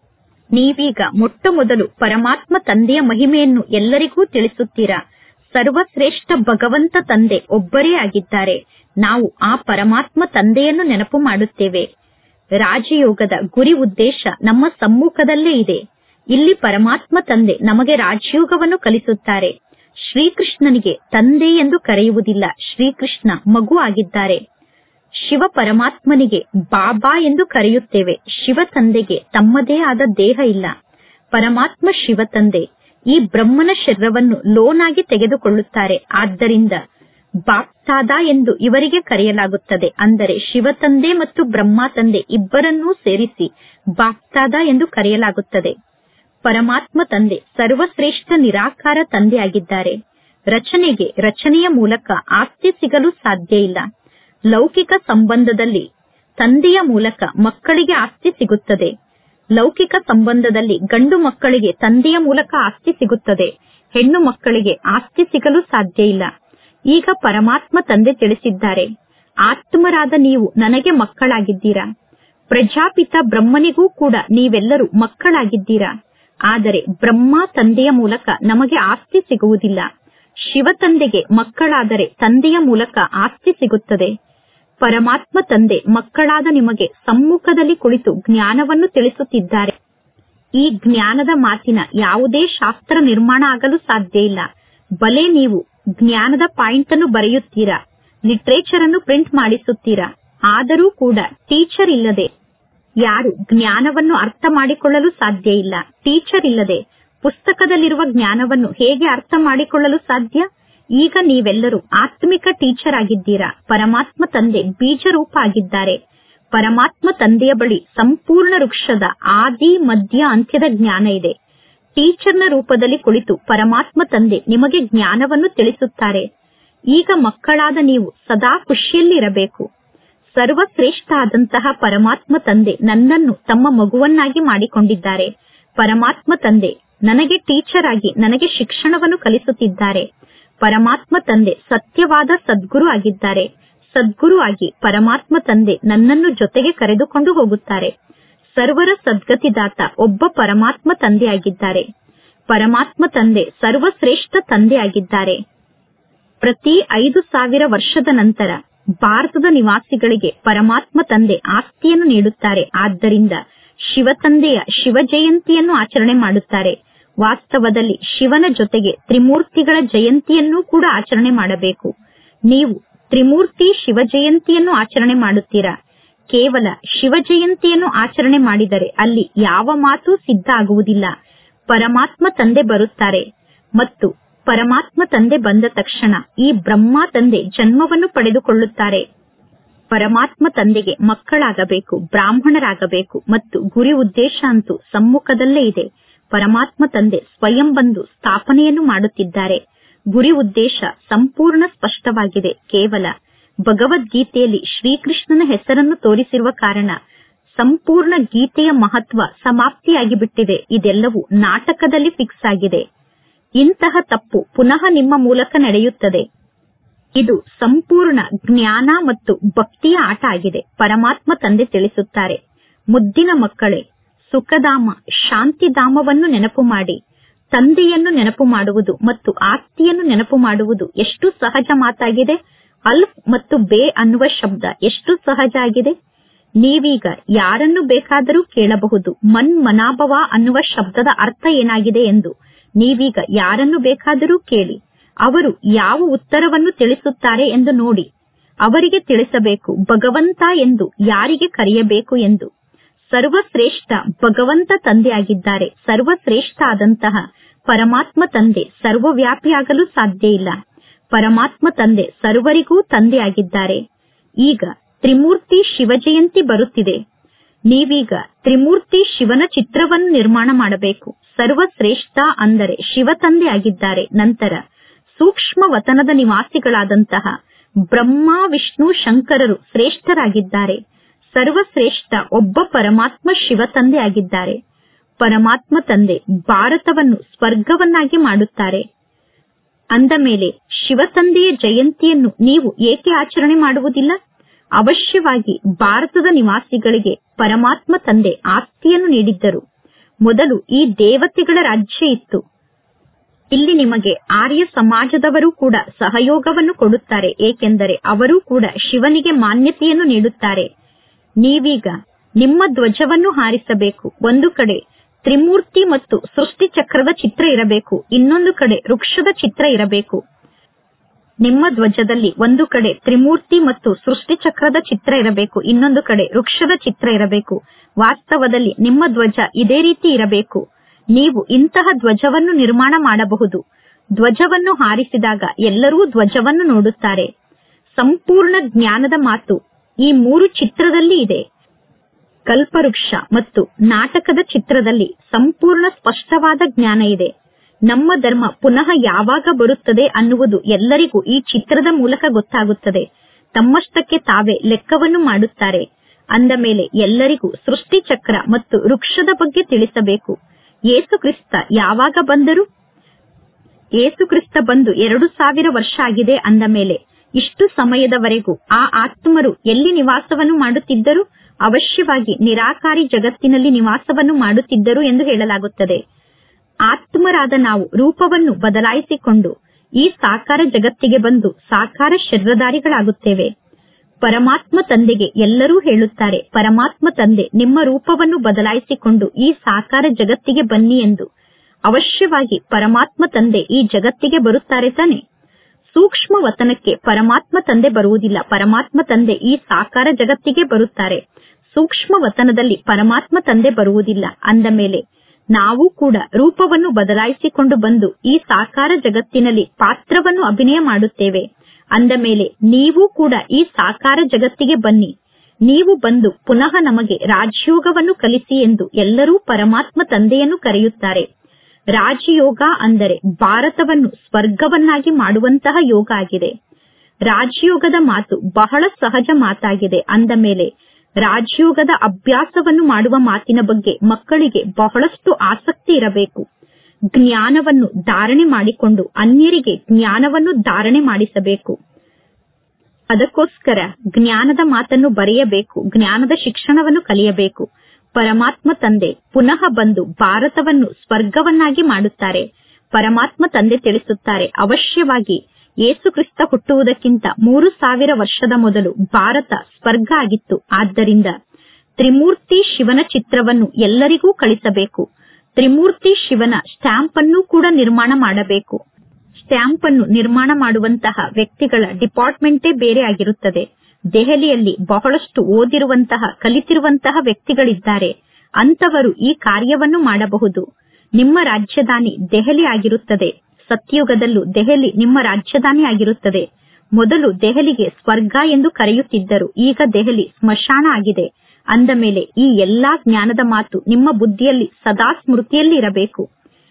ನೀವೀಗ ಮೊಟ್ಟ ಮೊದಲು ಪರಮಾತ್ಮ ತಂದೆಯ ಮಹಿಮೆಯನ್ನು ಎಲ್ಲರಿಗೂ ತಿಳಿಸುತ್ತೀರಾ ಸರ್ವಶ್ರೇಷ್ಠ ಭಗವಂತ ತಂದೆ ಒಬ್ಬರೇ ಆಗಿದ್ದಾರೆ ನಾವು ಆ ಪರಮಾತ್ಮ ತಂದೆಯನ್ನು ನೆನಪು ಮಾಡುತ್ತೇವೆ ರಾಜಯೋಗದ ಗುರಿ ಉದ್ದೇಶ ನಮ್ಮ ಸಮ್ಮುಖದಲ್ಲೇ ಇದೆ ಇಲ್ಲಿ ಪರಮಾತ್ಮ ತಂದೆ ನಮಗೆ ರಾಜಯೋಗವನ್ನು ಕಲಿಸುತ್ತಾರೆ ಶ್ರೀಕೃಷ್ಣನಿಗೆ ತಂದೆ ಎಂದು ಕರೆಯುವುದಿಲ್ಲ ಶ್ರೀಕೃಷ್ಣ ಮಗು ಆಗಿದ್ದಾರೆ ಶಿವ ಪರಮಾತ್ಮನಿಗೆ ಬಾಬಾ ಎಂದು ಕರೆಯುತ್ತೇವೆ ಶಿವ ತಂದೆಗೆ ತಮ್ಮದೇ ಆದ ದೇಹ ಇಲ್ಲ ಪರಮಾತ್ಮ ಶಿವ ತಂದೆ ಈ ಬ್ರಹ್ಮನ ಶರೀರವನ್ನು ಲೋನಾಗಿ ತೆಗೆದುಕೊಳ್ಳುತ್ತಾರೆ ಆದ್ದರಿಂದ ಬಾಪ್ತಾದ ಎಂದು ಇವರಿಗೆ ಕರೆಯಲಾಗುತ್ತದೆ ಅಂದರೆ ಶಿವ ತಂದೆ ಮತ್ತು ಬ್ರಹ್ಮ ತಂದೆ ಇಬ್ಬರನ್ನೂ ಸೇರಿಸಿ ಬಾಪ್ತಾದ ಎಂದು ಕರೆಯಲಾಗುತ್ತದೆ ಪರಮಾತ್ಮ ತಂದೆ ಸರ್ವಶ್ರೇಷ್ಠ ನಿರಾಕಾರ ತಂದೆಯಾಗಿದ್ದಾರೆ ರಚನೆಗೆ ರಚನೆಯ ಮೂಲಕ ಆಸ್ತಿ ಸಿಗಲು ಸಾಧ್ಯ ಇಲ್ಲ ಲೌಕಿಕ ಸಂಬಂಧದಲ್ಲಿ ತಂದೆಯ ಮೂಲಕ ಮಕ್ಕಳಿಗೆ ಆಸ್ತಿ ಸಿಗುತ್ತದೆ ಲೌಕಿಕ ಸಂಬಂಧದಲ್ಲಿ ಗಂಡು ಮಕ್ಕಳಿಗೆ ತಂದೆಯ ಮೂಲಕ ಆಸ್ತಿ ಸಿಗುತ್ತದೆ ಹೆಣ್ಣು ಮಕ್ಕಳಿಗೆ ಆಸ್ತಿ ಸಿಗಲು ಸಾಧ್ಯ ಇಲ್ಲ ಈಗ ಪರಮಾತ್ಮ ತಂದೆ ತಿಳಿಸಿದ್ದಾರೆ ಆತ್ಮರಾದ ನೀವು ನನಗೆ ಮಕ್ಕಳಾಗಿದ್ದೀರಾ ಪ್ರಜಾಪಿತ ಬ್ರಹ್ಮನಿಗೂ ಕೂಡ ನೀವೆಲ್ಲರೂ ಮಕ್ಕಳಾಗಿದ್ದೀರಾ ಆದರೆ ಬ್ರಹ್ಮ ತಂದೆಯ ಮೂಲಕ ನಮಗೆ ಆಸ್ತಿ ಸಿಗುವುದಿಲ್ಲ ಶಿವ ತಂದೆಗೆ ಮಕ್ಕಳಾದರೆ ತಂದೆಯ ಮೂಲಕ ಆಸ್ತಿ ಸಿಗುತ್ತದೆ ಪರಮಾತ್ಮ ತಂದೆ ಮಕ್ಕಳಾದ ನಿಮಗೆ ಸಮ್ಮುಖದಲ್ಲಿ ಕುಳಿತು ಜ್ಞಾನವನ್ನು ತಿಳಿಸುತ್ತಿದ್ದಾರೆ ಈ ಜ್ಞಾನದ ಮಾತಿನ ಯಾವುದೇ ಶಾಸ್ತ್ರ ನಿರ್ಮಾಣ ಆಗಲು ಸಾಧ್ಯ ಇಲ್ಲ ಬಲೆ ನೀವು ಜ್ಞಾನದ ಪಾಯಿಂಟ್ ಅನ್ನು ಬರೆಯುತ್ತೀರಾ ಲಿಟ್ರೇಚರ್ ಅನ್ನು ಪ್ರಿಂಟ್ ಮಾಡಿಸುತ್ತೀರಾ ಆದರೂ ಕೂಡ ಟೀಚರ್ ಇಲ್ಲದೆ ಯಾರು ಜ್ಞಾನವನ್ನು ಅರ್ಥ ಮಾಡಿಕೊಳ್ಳಲು ಸಾಧ್ಯ ಇಲ್ಲ ಟೀಚರ್ ಇಲ್ಲದೆ ಪುಸ್ತಕದಲ್ಲಿರುವ ಜ್ಞಾನವನ್ನು ಹೇಗೆ ಅರ್ಥ ಮಾಡಿಕೊಳ್ಳಲು ಸಾಧ್ಯ ಈಗ ನೀವೆಲ್ಲರೂ ಆತ್ಮಿಕ ಟೀಚರ್ ಆಗಿದ್ದೀರಾ ಪರಮಾತ್ಮ ತಂದೆ ಬೀಜ ರೂಪ ಆಗಿದ್ದಾರೆ ಪರಮಾತ್ಮ ತಂದೆಯ ಬಳಿ ಸಂಪೂರ್ಣ ವೃಕ್ಷದ ಆದಿ ಮಧ್ಯ ಅಂತ್ಯದ ಜ್ಞಾನ ಇದೆ ಟೀಚರ್ನ ರೂಪದಲ್ಲಿ ಕುಳಿತು ಪರಮಾತ್ಮ ತಂದೆ ನಿಮಗೆ ಜ್ಞಾನವನ್ನು ತಿಳಿಸುತ್ತಾರೆ ಈಗ ಮಕ್ಕಳಾದ ನೀವು ಸದಾ ಖುಷಿಯಲ್ಲಿ ಇರಬೇಕು ಸರ್ವಶ್ರೇಷ್ಠ ಆದಂತಹ ಪರಮಾತ್ಮ ತಂದೆ ನನ್ನನ್ನು ತಮ್ಮ ಮಗುವನ್ನಾಗಿ ಮಾಡಿಕೊಂಡಿದ್ದಾರೆ ಪರಮಾತ್ಮ ತಂದೆ ನನಗೆ ಟೀಚರ್ ಆಗಿ ನನಗೆ ಶಿಕ್ಷಣವನ್ನು ಕಲಿಸುತ್ತಿದ್ದಾರೆ ಪರಮಾತ್ಮ ತಂದೆ ಸತ್ಯವಾದ ಸದ್ಗುರು ಆಗಿದ್ದಾರೆ ಸದ್ಗುರು ಆಗಿ ಪರಮಾತ್ಮ ತಂದೆ ನನ್ನನ್ನು ಜೊತೆಗೆ ಕರೆದುಕೊಂಡು ಹೋಗುತ್ತಾರೆ ಸರ್ವರ ಸದ್ಗತಿದಾತ ಒಬ್ಬ ಪರಮಾತ್ಮ ತಂದೆ ಆಗಿದ್ದಾರೆ ಪರಮಾತ್ಮ ತಂದೆ ಸರ್ವಶ್ರೇಷ್ಠ ತಂದೆ ಆಗಿದ್ದಾರೆ ಪ್ರತಿ ಐದು ಸಾವಿರ ವರ್ಷದ ನಂತರ ಭಾರತದ ನಿವಾಸಿಗಳಿಗೆ ಪರಮಾತ್ಮ ತಂದೆ ಆಸ್ತಿಯನ್ನು ನೀಡುತ್ತಾರೆ ಆದ್ದರಿಂದ ಶಿವ ತಂದೆಯ ಶಿವ ಜಯಂತಿಯನ್ನು ಆಚರಣೆ ಮಾಡುತ್ತಾರೆ ವಾಸ್ತವದಲ್ಲಿ ಶಿವನ ಜೊತೆಗೆ ತ್ರಿಮೂರ್ತಿಗಳ ಜಯಂತಿಯನ್ನೂ ಕೂಡ ಆಚರಣೆ ಮಾಡಬೇಕು ನೀವು ತ್ರಿಮೂರ್ತಿ ಶಿವ ಜಯಂತಿಯನ್ನು ಆಚರಣೆ ಮಾಡುತ್ತೀರಾ ಕೇವಲ ಶಿವ ಜಯಂತಿಯನ್ನು ಆಚರಣೆ ಮಾಡಿದರೆ ಅಲ್ಲಿ ಯಾವ ಮಾತು ಸಿದ್ಧ ಆಗುವುದಿಲ್ಲ ಪರಮಾತ್ಮ ತಂದೆ ಬರುತ್ತಾರೆ ಮತ್ತು ಪರಮಾತ್ಮ ತಂದೆ ಬಂದ ತಕ್ಷಣ ಈ ಬ್ರಹ್ಮ ತಂದೆ ಜನ್ಮವನ್ನು ಪಡೆದುಕೊಳ್ಳುತ್ತಾರೆ ಪರಮಾತ್ಮ ತಂದೆಗೆ ಮಕ್ಕಳಾಗಬೇಕು ಬ್ರಾಹ್ಮಣರಾಗಬೇಕು ಮತ್ತು ಗುರಿ ಉದ್ದೇಶ ಅಂತೂ ಸಮ್ಮುಖದಲ್ಲೇ ಇದೆ ಪರಮಾತ್ಮ ತಂದೆ ಸ್ವಯಂ ಬಂದು ಸ್ಥಾಪನೆಯನ್ನು ಮಾಡುತ್ತಿದ್ದಾರೆ ಗುರಿ ಉದ್ದೇಶ ಸಂಪೂರ್ಣ ಸ್ಪಷ್ಟವಾಗಿದೆ ಕೇವಲ ಭಗವದ್ಗೀತೆಯಲ್ಲಿ ಶ್ರೀಕೃಷ್ಣನ ಹೆಸರನ್ನು ತೋರಿಸಿರುವ ಕಾರಣ ಸಂಪೂರ್ಣ ಗೀತೆಯ ಮಹತ್ವ ಸಮಾಪ್ತಿಯಾಗಿ ಬಿಟ್ಟಿದೆ ಇದೆಲ್ಲವೂ ನಾಟಕದಲ್ಲಿ ಫಿಕ್ಸ್ ಆಗಿದೆ ಇಂತಹ ತಪ್ಪು ಪುನಃ ನಿಮ್ಮ ಮೂಲಕ ನಡೆಯುತ್ತದೆ ಇದು ಸಂಪೂರ್ಣ ಜ್ಞಾನ ಮತ್ತು ಭಕ್ತಿಯ ಆಟ ಆಗಿದೆ ಪರಮಾತ್ಮ ತಂದೆ ತಿಳಿಸುತ್ತಾರೆ ಮುದ್ದಿನ ಮಕ್ಕಳೇ ಸುಖಧಾಮ ಶಾಂತಿಧಾಮವನ್ನು ನೆನಪು ಮಾಡಿ ತಂದೆಯನ್ನು ನೆನಪು ಮಾಡುವುದು ಮತ್ತು ಆಸ್ತಿಯನ್ನು ನೆನಪು ಮಾಡುವುದು ಎಷ್ಟು ಸಹಜ ಮಾತಾಗಿದೆ ಅಲ್ಫ್ ಮತ್ತು ಬೇ ಅನ್ನುವ ಶಬ್ದ ಎಷ್ಟು ಸಹಜ ಆಗಿದೆ ನೀವೀಗ ಯಾರನ್ನು ಬೇಕಾದರೂ ಕೇಳಬಹುದು ಮನ್ ಮನಾಭವ ಅನ್ನುವ ಶಬ್ದದ ಅರ್ಥ ಏನಾಗಿದೆ ಎಂದು ನೀವೀಗ ಯಾರನ್ನು ಬೇಕಾದರೂ ಕೇಳಿ ಅವರು ಯಾವ ಉತ್ತರವನ್ನು ತಿಳಿಸುತ್ತಾರೆ ಎಂದು ನೋಡಿ ಅವರಿಗೆ ತಿಳಿಸಬೇಕು ಭಗವಂತ ಎಂದು ಯಾರಿಗೆ ಕರೆಯಬೇಕು ಎಂದು ಸರ್ವಶ್ರೇಷ್ಠ ಭಗವಂತ ತಂದೆಯಾಗಿದ್ದಾರೆ ಸರ್ವಶ್ರೇಷ್ಠ ಆದಂತಹ ಪರಮಾತ್ಮ ತಂದೆ ಸರ್ವವ್ಯಾಪಿಯಾಗಲು ಸಾಧ್ಯ ಇಲ್ಲ ಪರಮಾತ್ಮ ತಂದೆ ಸರ್ವರಿಗೂ ತಂದೆಯಾಗಿದ್ದಾರೆ ಈಗ ತ್ರಿಮೂರ್ತಿ ಶಿವಜಯಂತಿ ಬರುತ್ತಿದೆ ನೀವೀಗ ತ್ರಿಮೂರ್ತಿ ಶಿವನ ಚಿತ್ರವನ್ನು ನಿರ್ಮಾಣ ಮಾಡಬೇಕು ಸರ್ವಶ್ರೇಷ್ಠ ಅಂದರೆ ಶಿವ ತಂದೆ ಆಗಿದ್ದಾರೆ ನಂತರ ಸೂಕ್ಷ್ಮ ವತನದ ನಿವಾಸಿಗಳಾದಂತಹ ಬ್ರಹ್ಮ ವಿಷ್ಣು ಶಂಕರರು ಶ್ರೇಷ್ಠರಾಗಿದ್ದಾರೆ ಸರ್ವಶ್ರೇಷ್ಠ ಒಬ್ಬ ಪರಮಾತ್ಮ ಶಿವ ತಂದೆ ಆಗಿದ್ದಾರೆ ಪರಮಾತ್ಮ ತಂದೆ ಭಾರತವನ್ನು ಸ್ವರ್ಗವನ್ನಾಗಿ ಮಾಡುತ್ತಾರೆ ಅಂದ ಮೇಲೆ ಶಿವ ತಂದೆಯ ಜಯಂತಿಯನ್ನು ನೀವು ಏಕೆ ಆಚರಣೆ ಮಾಡುವುದಿಲ್ಲ ಅವಶ್ಯವಾಗಿ ಭಾರತದ ನಿವಾಸಿಗಳಿಗೆ ಪರಮಾತ್ಮ ತಂದೆ ಆಸ್ತಿಯನ್ನು ನೀಡಿದ್ದರು ಮೊದಲು ಈ ದೇವತೆಗಳ ರಾಜ್ಯ ಇತ್ತು ಇಲ್ಲಿ ನಿಮಗೆ ಆರ್ಯ ಸಮಾಜದವರು ಕೂಡ ಸಹಯೋಗವನ್ನು ಕೊಡುತ್ತಾರೆ ಏಕೆಂದರೆ ಅವರೂ ಕೂಡ ಶಿವನಿಗೆ ಮಾನ್ಯತೆಯನ್ನು ನೀಡುತ್ತಾರೆ ನೀವೀಗ ನಿಮ್ಮ ಧ್ವಜವನ್ನು ಹಾರಿಸಬೇಕು ಒಂದು ಕಡೆ ತ್ರಿಮೂರ್ತಿ ಮತ್ತು ಸೃಷ್ಟಿ ಚಕ್ರದ ಚಿತ್ರ ಇರಬೇಕು ಇನ್ನೊಂದು ಕಡೆ ವೃಕ್ಷದ ಚಿತ್ರ ಇರಬೇಕು ನಿಮ್ಮ ಧ್ವಜದಲ್ಲಿ ಒಂದು ಕಡೆ ತ್ರಿಮೂರ್ತಿ ಮತ್ತು ಸೃಷ್ಟಿ ಚಕ್ರದ ಚಿತ್ರ ಇರಬೇಕು ಇನ್ನೊಂದು ಕಡೆ ವೃಕ್ಷದ ಚಿತ್ರ ಇರಬೇಕು ವಾಸ್ತವದಲ್ಲಿ ನಿಮ್ಮ ಧ್ವಜ ಇದೇ ರೀತಿ ಇರಬೇಕು ನೀವು ಇಂತಹ ಧ್ವಜವನ್ನು ನಿರ್ಮಾಣ ಮಾಡಬಹುದು ಧ್ವಜವನ್ನು ಹಾರಿಸಿದಾಗ ಎಲ್ಲರೂ ಧ್ವಜವನ್ನು ನೋಡುತ್ತಾರೆ ಸಂಪೂರ್ಣ ಜ್ಞಾನದ ಮಾತು ಈ ಮೂರು ಚಿತ್ರದಲ್ಲಿ ಇದೆ ಕಲ್ಪವೃಕ್ಷ ಮತ್ತು ನಾಟಕದ ಚಿತ್ರದಲ್ಲಿ ಸಂಪೂರ್ಣ ಸ್ಪಷ್ಟವಾದ ಜ್ಞಾನ ಇದೆ ನಮ್ಮ ಧರ್ಮ ಪುನಃ ಯಾವಾಗ ಬರುತ್ತದೆ ಅನ್ನುವುದು ಎಲ್ಲರಿಗೂ ಈ ಚಿತ್ರದ ಮೂಲಕ ಗೊತ್ತಾಗುತ್ತದೆ ತಮ್ಮಷ್ಟಕ್ಕೆ ತಾವೇ ಲೆಕ್ಕವನ್ನು ಮಾಡುತ್ತಾರೆ ಅಂದ ಮೇಲೆ ಎಲ್ಲರಿಗೂ ಸೃಷ್ಟಿ ಚಕ್ರ ಮತ್ತು ವೃಕ್ಷದ ಬಗ್ಗೆ ತಿಳಿಸಬೇಕು ಯೇಸು ಕ್ರಿಸ್ತ ಯಾವಾಗ ಬಂದರು ಏಸುಕ್ರಿಸ್ತ ಬಂದು ಎರಡು ಸಾವಿರ ವರ್ಷ ಆಗಿದೆ ಅಂದ ಮೇಲೆ ಇಷ್ಟು ಸಮಯದವರೆಗೂ ಆ ಆತ್ಮರು ಎಲ್ಲಿ ನಿವಾಸವನ್ನು ಮಾಡುತ್ತಿದ್ದರು ಅವಶ್ಯವಾಗಿ ನಿರಾಕಾರಿ ಜಗತ್ತಿನಲ್ಲಿ ನಿವಾಸವನ್ನು ಮಾಡುತ್ತಿದ್ದರು ಎಂದು ಹೇಳಲಾಗುತ್ತದೆ ಆತ್ಮರಾದ ನಾವು ರೂಪವನ್ನು ಬದಲಾಯಿಸಿಕೊಂಡು ಈ ಸಾಕಾರ ಜಗತ್ತಿಗೆ ಬಂದು ಸಾಕಾರ ಶರೀರಧಾರಿಗಳಾಗುತ್ತೇವೆ ಪರಮಾತ್ಮ ತಂದೆಗೆ ಎಲ್ಲರೂ ಹೇಳುತ್ತಾರೆ ಪರಮಾತ್ಮ ತಂದೆ ನಿಮ್ಮ ರೂಪವನ್ನು ಬದಲಾಯಿಸಿಕೊಂಡು ಈ ಸಾಕಾರ ಜಗತ್ತಿಗೆ ಬನ್ನಿ ಎಂದು ಅವಶ್ಯವಾಗಿ ಪರಮಾತ್ಮ ತಂದೆ ಈ ಜಗತ್ತಿಗೆ ಬರುತ್ತಾರೆ ತಾನೆ ಸೂಕ್ಷ್ಮ ವತನಕ್ಕೆ ಪರಮಾತ್ಮ ತಂದೆ ಬರುವುದಿಲ್ಲ ಪರಮಾತ್ಮ ತಂದೆ ಈ ಸಾಕಾರ ಜಗತ್ತಿಗೆ ಬರುತ್ತಾರೆ ಸೂಕ್ಷ್ಮ ವತನದಲ್ಲಿ ಪರಮಾತ್ಮ ತಂದೆ ಬರುವುದಿಲ್ಲ ಅಂದ ಮೇಲೆ ನಾವು ಕೂಡ ರೂಪವನ್ನು ಬದಲಾಯಿಸಿಕೊಂಡು ಬಂದು ಈ ಸಾಕಾರ ಜಗತ್ತಿನಲ್ಲಿ ಪಾತ್ರವನ್ನು ಅಭಿನಯ ಮಾಡುತ್ತೇವೆ ಅಂದ ಮೇಲೆ ನೀವು ಕೂಡ ಈ ಸಾಕಾರ ಜಗತ್ತಿಗೆ ಬನ್ನಿ ನೀವು ಬಂದು ಪುನಃ ನಮಗೆ ರಾಜಯೋಗವನ್ನು ಕಲಿಸಿ ಎಂದು ಎಲ್ಲರೂ ಪರಮಾತ್ಮ ತಂದೆಯನ್ನು ಕರೆಯುತ್ತಾರೆ ರಾಜಯೋಗ ಅಂದರೆ ಭಾರತವನ್ನು ಸ್ವರ್ಗವನ್ನಾಗಿ ಮಾಡುವಂತಹ ಯೋಗ ಆಗಿದೆ ರಾಜಯೋಗದ ಮಾತು ಬಹಳ ಸಹಜ ಮಾತಾಗಿದೆ ಅಂದ ಮೇಲೆ ರಾಜಯೋಗದ ಅಭ್ಯಾಸವನ್ನು ಮಾಡುವ ಮಾತಿನ ಬಗ್ಗೆ ಮಕ್ಕಳಿಗೆ ಬಹಳಷ್ಟು ಆಸಕ್ತಿ ಇರಬೇಕು ಜ್ಞಾನವನ್ನು ಧಾರಣೆ ಮಾಡಿಕೊಂಡು ಅನ್ಯರಿಗೆ ಜ್ಞಾನವನ್ನು ಧಾರಣೆ ಮಾಡಿಸಬೇಕು ಅದಕ್ಕೋಸ್ಕರ ಜ್ಞಾನದ ಮಾತನ್ನು ಬರೆಯಬೇಕು ಜ್ಞಾನದ ಶಿಕ್ಷಣವನ್ನು ಕಲಿಯಬೇಕು ಪರಮಾತ್ಮ ತಂದೆ ಪುನಃ ಬಂದು ಭಾರತವನ್ನು ಸ್ವರ್ಗವನ್ನಾಗಿ ಮಾಡುತ್ತಾರೆ ಪರಮಾತ್ಮ ತಂದೆ ತಿಳಿಸುತ್ತಾರೆ ಅವಶ್ಯವಾಗಿ ಏಸುಕ್ರಿಸ್ತ ಹುಟ್ಟುವುದಕ್ಕಿಂತ ಮೂರು ಸಾವಿರ ವರ್ಷದ ಮೊದಲು ಭಾರತ ಸ್ವರ್ಗ ಆಗಿತ್ತು ಆದ್ದರಿಂದ ತ್ರಿಮೂರ್ತಿ ಶಿವನ ಚಿತ್ರವನ್ನು ಎಲ್ಲರಿಗೂ ಕಳಿಸಬೇಕು ತ್ರಿಮೂರ್ತಿ ಶಿವನ ಸ್ಟ್ಯಾಂಪ್ ಅನ್ನು ಕೂಡ ನಿರ್ಮಾಣ ಮಾಡಬೇಕು ಸ್ಟ್ಯಾಂಪ್ ಅನ್ನು ನಿರ್ಮಾಣ ಮಾಡುವಂತಹ ವ್ಯಕ್ತಿಗಳ ಡಿಪಾರ್ಟ್ಮೆಂಟೇ ಬೇರೆ ಆಗಿರುತ್ತದೆ ದೆಹಲಿಯಲ್ಲಿ ಬಹಳಷ್ಟು ಓದಿರುವಂತಹ ಕಲಿತಿರುವಂತಹ ವ್ಯಕ್ತಿಗಳಿದ್ದಾರೆ ಅಂತವರು ಈ ಕಾರ್ಯವನ್ನು ಮಾಡಬಹುದು ನಿಮ್ಮ ರಾಜಧಾನಿ ದೆಹಲಿ ಆಗಿರುತ್ತದೆ ಸತ್ಯುಗದಲ್ಲೂ ದೆಹಲಿ ನಿಮ್ಮ ರಾಜಧಾನಿ ಆಗಿರುತ್ತದೆ ಮೊದಲು ದೆಹಲಿಗೆ ಸ್ವರ್ಗ ಎಂದು ಕರೆಯುತ್ತಿದ್ದರು ಈಗ ದೆಹಲಿ ಸ್ಮಶಾನ ಆಗಿದೆ ಅಂದ ಮೇಲೆ ಈ ಎಲ್ಲಾ ಜ್ಞಾನದ ಮಾತು ನಿಮ್ಮ ಬುದ್ಧಿಯಲ್ಲಿ ಸದಾ ಸ್ಮೃತಿಯಲ್ಲಿ ಇರಬೇಕು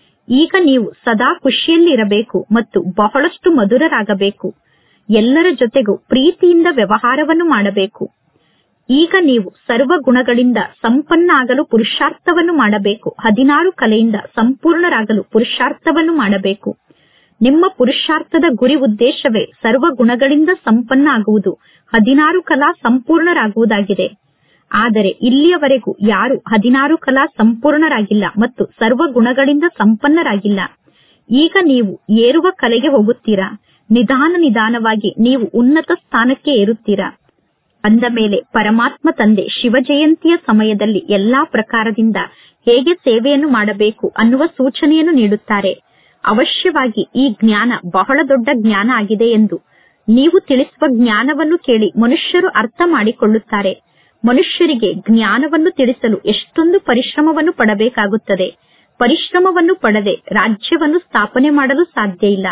ಈಗ ನೀವು ಸದಾ ಖುಷಿಯಲ್ಲಿ ಇರಬೇಕು ಮತ್ತು ಬಹಳಷ್ಟು ಮಧುರರಾಗಬೇಕು ಎಲ್ಲರ ಜೊತೆಗೂ ಪ್ರೀತಿಯಿಂದ ವ್ಯವಹಾರವನ್ನು ಮಾಡಬೇಕು ಈಗ ನೀವು ಸರ್ವ ಗುಣಗಳಿಂದ ಸಂಪನ್ನ ಆಗಲು ಪುರುಷಾರ್ಥವನ್ನು ಮಾಡಬೇಕು ಹದಿನಾರು ಕಲೆಯಿಂದ ಸಂಪೂರ್ಣರಾಗಲು ಪುರುಷಾರ್ಥವನ್ನು ಮಾಡಬೇಕು ನಿಮ್ಮ ಪುರುಷಾರ್ಥದ ಗುರಿ ಉದ್ದೇಶವೇ ಸರ್ವ ಗುಣಗಳಿಂದ ಸಂಪನ್ನ ಆಗುವುದು ಹದಿನಾರು ಕಲಾ ಸಂಪೂರ್ಣರಾಗುವುದಾಗಿದೆ ಆದರೆ ಇಲ್ಲಿಯವರೆಗೂ ಯಾರು ಹದಿನಾರು ಕಲಾ ಸಂಪೂರ್ಣರಾಗಿಲ್ಲ ಮತ್ತು ಸರ್ವ ಗುಣಗಳಿಂದ ಸಂಪನ್ನರಾಗಿಲ್ಲ ಈಗ ನೀವು ಏರುವ ಕಲೆಗೆ ಹೋಗುತ್ತೀರಾ ನಿಧಾನ ನಿಧಾನವಾಗಿ ನೀವು ಉನ್ನತ ಸ್ಥಾನಕ್ಕೆ ಏರುತ್ತೀರಾ ಅಂದ ಮೇಲೆ ಪರಮಾತ್ಮ ತಂದೆ ಶಿವ ಜಯಂತಿಯ ಸಮಯದಲ್ಲಿ ಎಲ್ಲಾ ಪ್ರಕಾರದಿಂದ ಹೇಗೆ ಸೇವೆಯನ್ನು ಮಾಡಬೇಕು ಅನ್ನುವ ಸೂಚನೆಯನ್ನು ನೀಡುತ್ತಾರೆ ಅವಶ್ಯವಾಗಿ ಈ ಜ್ಞಾನ ಬಹಳ ದೊಡ್ಡ ಜ್ಞಾನ ಆಗಿದೆ ಎಂದು ನೀವು ತಿಳಿಸುವ ಜ್ಞಾನವನ್ನು ಕೇಳಿ ಮನುಷ್ಯರು ಅರ್ಥ ಮಾಡಿಕೊಳ್ಳುತ್ತಾರೆ ಮನುಷ್ಯರಿಗೆ ಜ್ಞಾನವನ್ನು ತಿಳಿಸಲು ಎಷ್ಟೊಂದು ಪರಿಶ್ರಮವನ್ನು ಪಡಬೇಕಾಗುತ್ತದೆ ಪರಿಶ್ರಮವನ್ನು ಪಡದೆ ರಾಜ್ಯವನ್ನು ಸ್ಥಾಪನೆ ಮಾಡಲು ಸಾಧ್ಯ ಇಲ್ಲ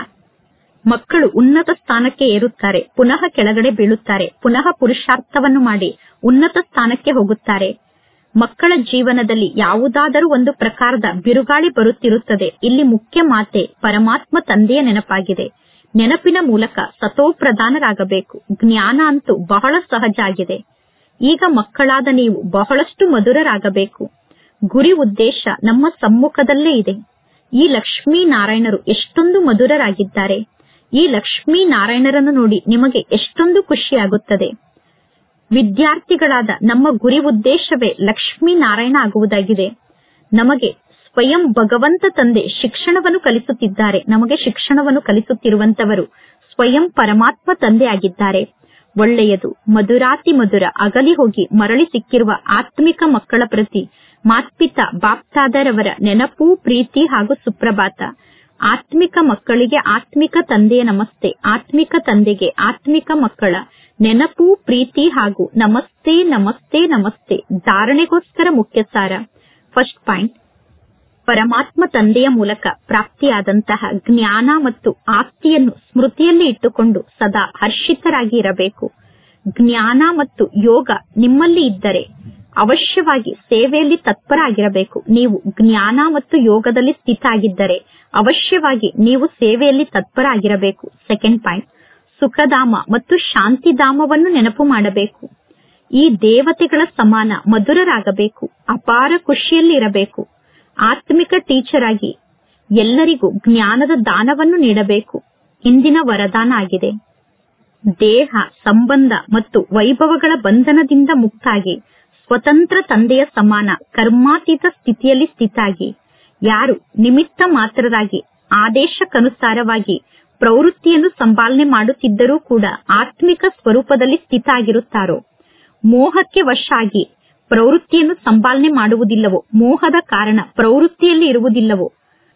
ಮಕ್ಕಳು ಉನ್ನತ ಸ್ಥಾನಕ್ಕೆ ಏರುತ್ತಾರೆ ಪುನಃ ಕೆಳಗಡೆ ಬೀಳುತ್ತಾರೆ ಪುನಃ ಪುರುಷಾರ್ಥವನ್ನು ಮಾಡಿ ಉನ್ನತ ಸ್ಥಾನಕ್ಕೆ ಹೋಗುತ್ತಾರೆ ಮಕ್ಕಳ ಜೀವನದಲ್ಲಿ ಯಾವುದಾದರೂ ಒಂದು ಪ್ರಕಾರದ ಬಿರುಗಾಳಿ ಬರುತ್ತಿರುತ್ತದೆ ಇಲ್ಲಿ ಮುಖ್ಯ ಮಾತೆ ಪರಮಾತ್ಮ ತಂದೆಯ ನೆನಪಾಗಿದೆ ನೆನಪಿನ ಮೂಲಕ ಸತೋಪ್ರಧಾನರಾಗಬೇಕು ಜ್ಞಾನ ಅಂತೂ ಬಹಳ ಸಹಜ ಆಗಿದೆ ಈಗ ಮಕ್ಕಳಾದ ನೀವು ಬಹಳಷ್ಟು ಮಧುರರಾಗಬೇಕು ಗುರಿ ಉದ್ದೇಶ ನಮ್ಮ ಸಮ್ಮುಖದಲ್ಲೇ ಇದೆ ಈ ಲಕ್ಷ್ಮೀ ನಾರಾಯಣರು ಎಷ್ಟೊಂದು ಮಧುರರಾಗಿದ್ದಾರೆ ಈ ಲಕ್ಷ್ಮೀ ನಾರಾಯಣರನ್ನು ನೋಡಿ ನಿಮಗೆ ಎಷ್ಟೊಂದು ಖುಷಿಯಾಗುತ್ತದೆ ವಿದ್ಯಾರ್ಥಿಗಳಾದ ನಮ್ಮ ಗುರಿ ಉದ್ದೇಶವೇ ಲಕ್ಷ್ಮೀ ನಾರಾಯಣ ಆಗುವುದಾಗಿದೆ ನಮಗೆ ಸ್ವಯಂ ಭಗವಂತ ತಂದೆ ಶಿಕ್ಷಣವನ್ನು ಕಲಿಸುತ್ತಿದ್ದಾರೆ ನಮಗೆ ಶಿಕ್ಷಣವನ್ನು ಕಲಿಸುತ್ತಿರುವಂತವರು ಸ್ವಯಂ ಪರಮಾತ್ಮ ತಂದೆ ಆಗಿದ್ದಾರೆ ಒಳ್ಳೆಯದು ಮಧುರಾತಿ ಮಧುರ ಅಗಲಿ ಹೋಗಿ ಮರಳಿ ಸಿಕ್ಕಿರುವ ಆತ್ಮಿಕ ಮಕ್ಕಳ ಪ್ರತಿ ಮಾತ್ಪಿತ ಬಾಪ್ತಾದರವರ ನೆನಪು ಪ್ರೀತಿ ಹಾಗೂ ಸುಪ್ರಭಾತ ಆತ್ಮಿಕ ಮಕ್ಕಳಿಗೆ ಆತ್ಮಿಕ ತಂದೆಯ ನಮಸ್ತೆ ಆತ್ಮಿಕ ತಂದೆಗೆ ಆತ್ಮಿಕ ಮಕ್ಕಳ ನೆನಪು ಪ್ರೀತಿ ಹಾಗೂ ನಮಸ್ತೆ ನಮಸ್ತೆ ನಮಸ್ತೆ ಧಾರಣೆಗೋಸ್ಕರ ಮುಖ್ಯ ಸಾರ ಫಸ್ಟ್ ಪಾಯಿಂಟ್ ಪರಮಾತ್ಮ ತಂದೆಯ ಮೂಲಕ ಪ್ರಾಪ್ತಿಯಾದಂತಹ ಜ್ಞಾನ ಮತ್ತು ಆಸ್ತಿಯನ್ನು ಸ್ಮೃತಿಯಲ್ಲಿ ಇಟ್ಟುಕೊಂಡು ಸದಾ ಹರ್ಷಿತರಾಗಿ ಇರಬೇಕು ಜ್ಞಾನ ಮತ್ತು ಯೋಗ ನಿಮ್ಮಲ್ಲಿ ಇದ್ದರೆ ಅವಶ್ಯವಾಗಿ ಸೇವೆಯಲ್ಲಿ ತತ್ಪರ ಆಗಿರಬೇಕು ನೀವು ಜ್ಞಾನ ಮತ್ತು ಯೋಗದಲ್ಲಿ ಸ್ಥಿತ ಆಗಿದ್ದರೆ ಅವಶ್ಯವಾಗಿ ನೀವು ಸೇವೆಯಲ್ಲಿ ತತ್ಪರ ಆಗಿರಬೇಕು ಸೆಕೆಂಡ್ ಪಾಯಿಂಟ್ ಸುಖಧಾಮ ಮತ್ತು ಶಾಂತಿಧಾಮವನ್ನು ನೆನಪು ಮಾಡಬೇಕು ಈ ದೇವತೆಗಳ ಸಮಾನ ಮಧುರರಾಗಬೇಕು ಅಪಾರ ಖುಷಿಯಲ್ಲಿ ಇರಬೇಕು ಆತ್ಮಿಕ ಟೀಚರ್ ಆಗಿ ಎಲ್ಲರಿಗೂ ಜ್ಞಾನದ ದಾನವನ್ನು ನೀಡಬೇಕು ಇಂದಿನ ವರದಾನ ಆಗಿದೆ ದೇಹ ಸಂಬಂಧ ಮತ್ತು ವೈಭವಗಳ ಬಂಧನದಿಂದ ಮುಕ್ತಾಗಿ ಸ್ವತಂತ್ರ ತಂದೆಯ ಸಮಾನ ಕರ್ಮಾತೀತ ಸ್ಥಿತಿಯಲ್ಲಿ ಸ್ಥಿತಾಗಿ ಯಾರು ನಿಮಿತ್ತ ಮಾತ್ರರಾಗಿ ಆದೇಶಕ್ಕನುಸಾರವಾಗಿ ಪ್ರವೃತ್ತಿಯನ್ನು ಸಂಪಾಲನೆ ಮಾಡುತ್ತಿದ್ದರೂ ಕೂಡ ಆತ್ಮಿಕ ಸ್ವರೂಪದಲ್ಲಿ ಸ್ಥಿತ ಆಗಿರುತ್ತಾರೋ ಮೋಹಕ್ಕೆ ವಶ ಆಗಿ ಪ್ರವೃತ್ತಿಯನ್ನು ಸಂಪಾಲನೆ ಮಾಡುವುದಿಲ್ಲವೋ ಮೋಹದ ಕಾರಣ ಪ್ರವೃತ್ತಿಯಲ್ಲಿ ಇರುವುದಿಲ್ಲವೋ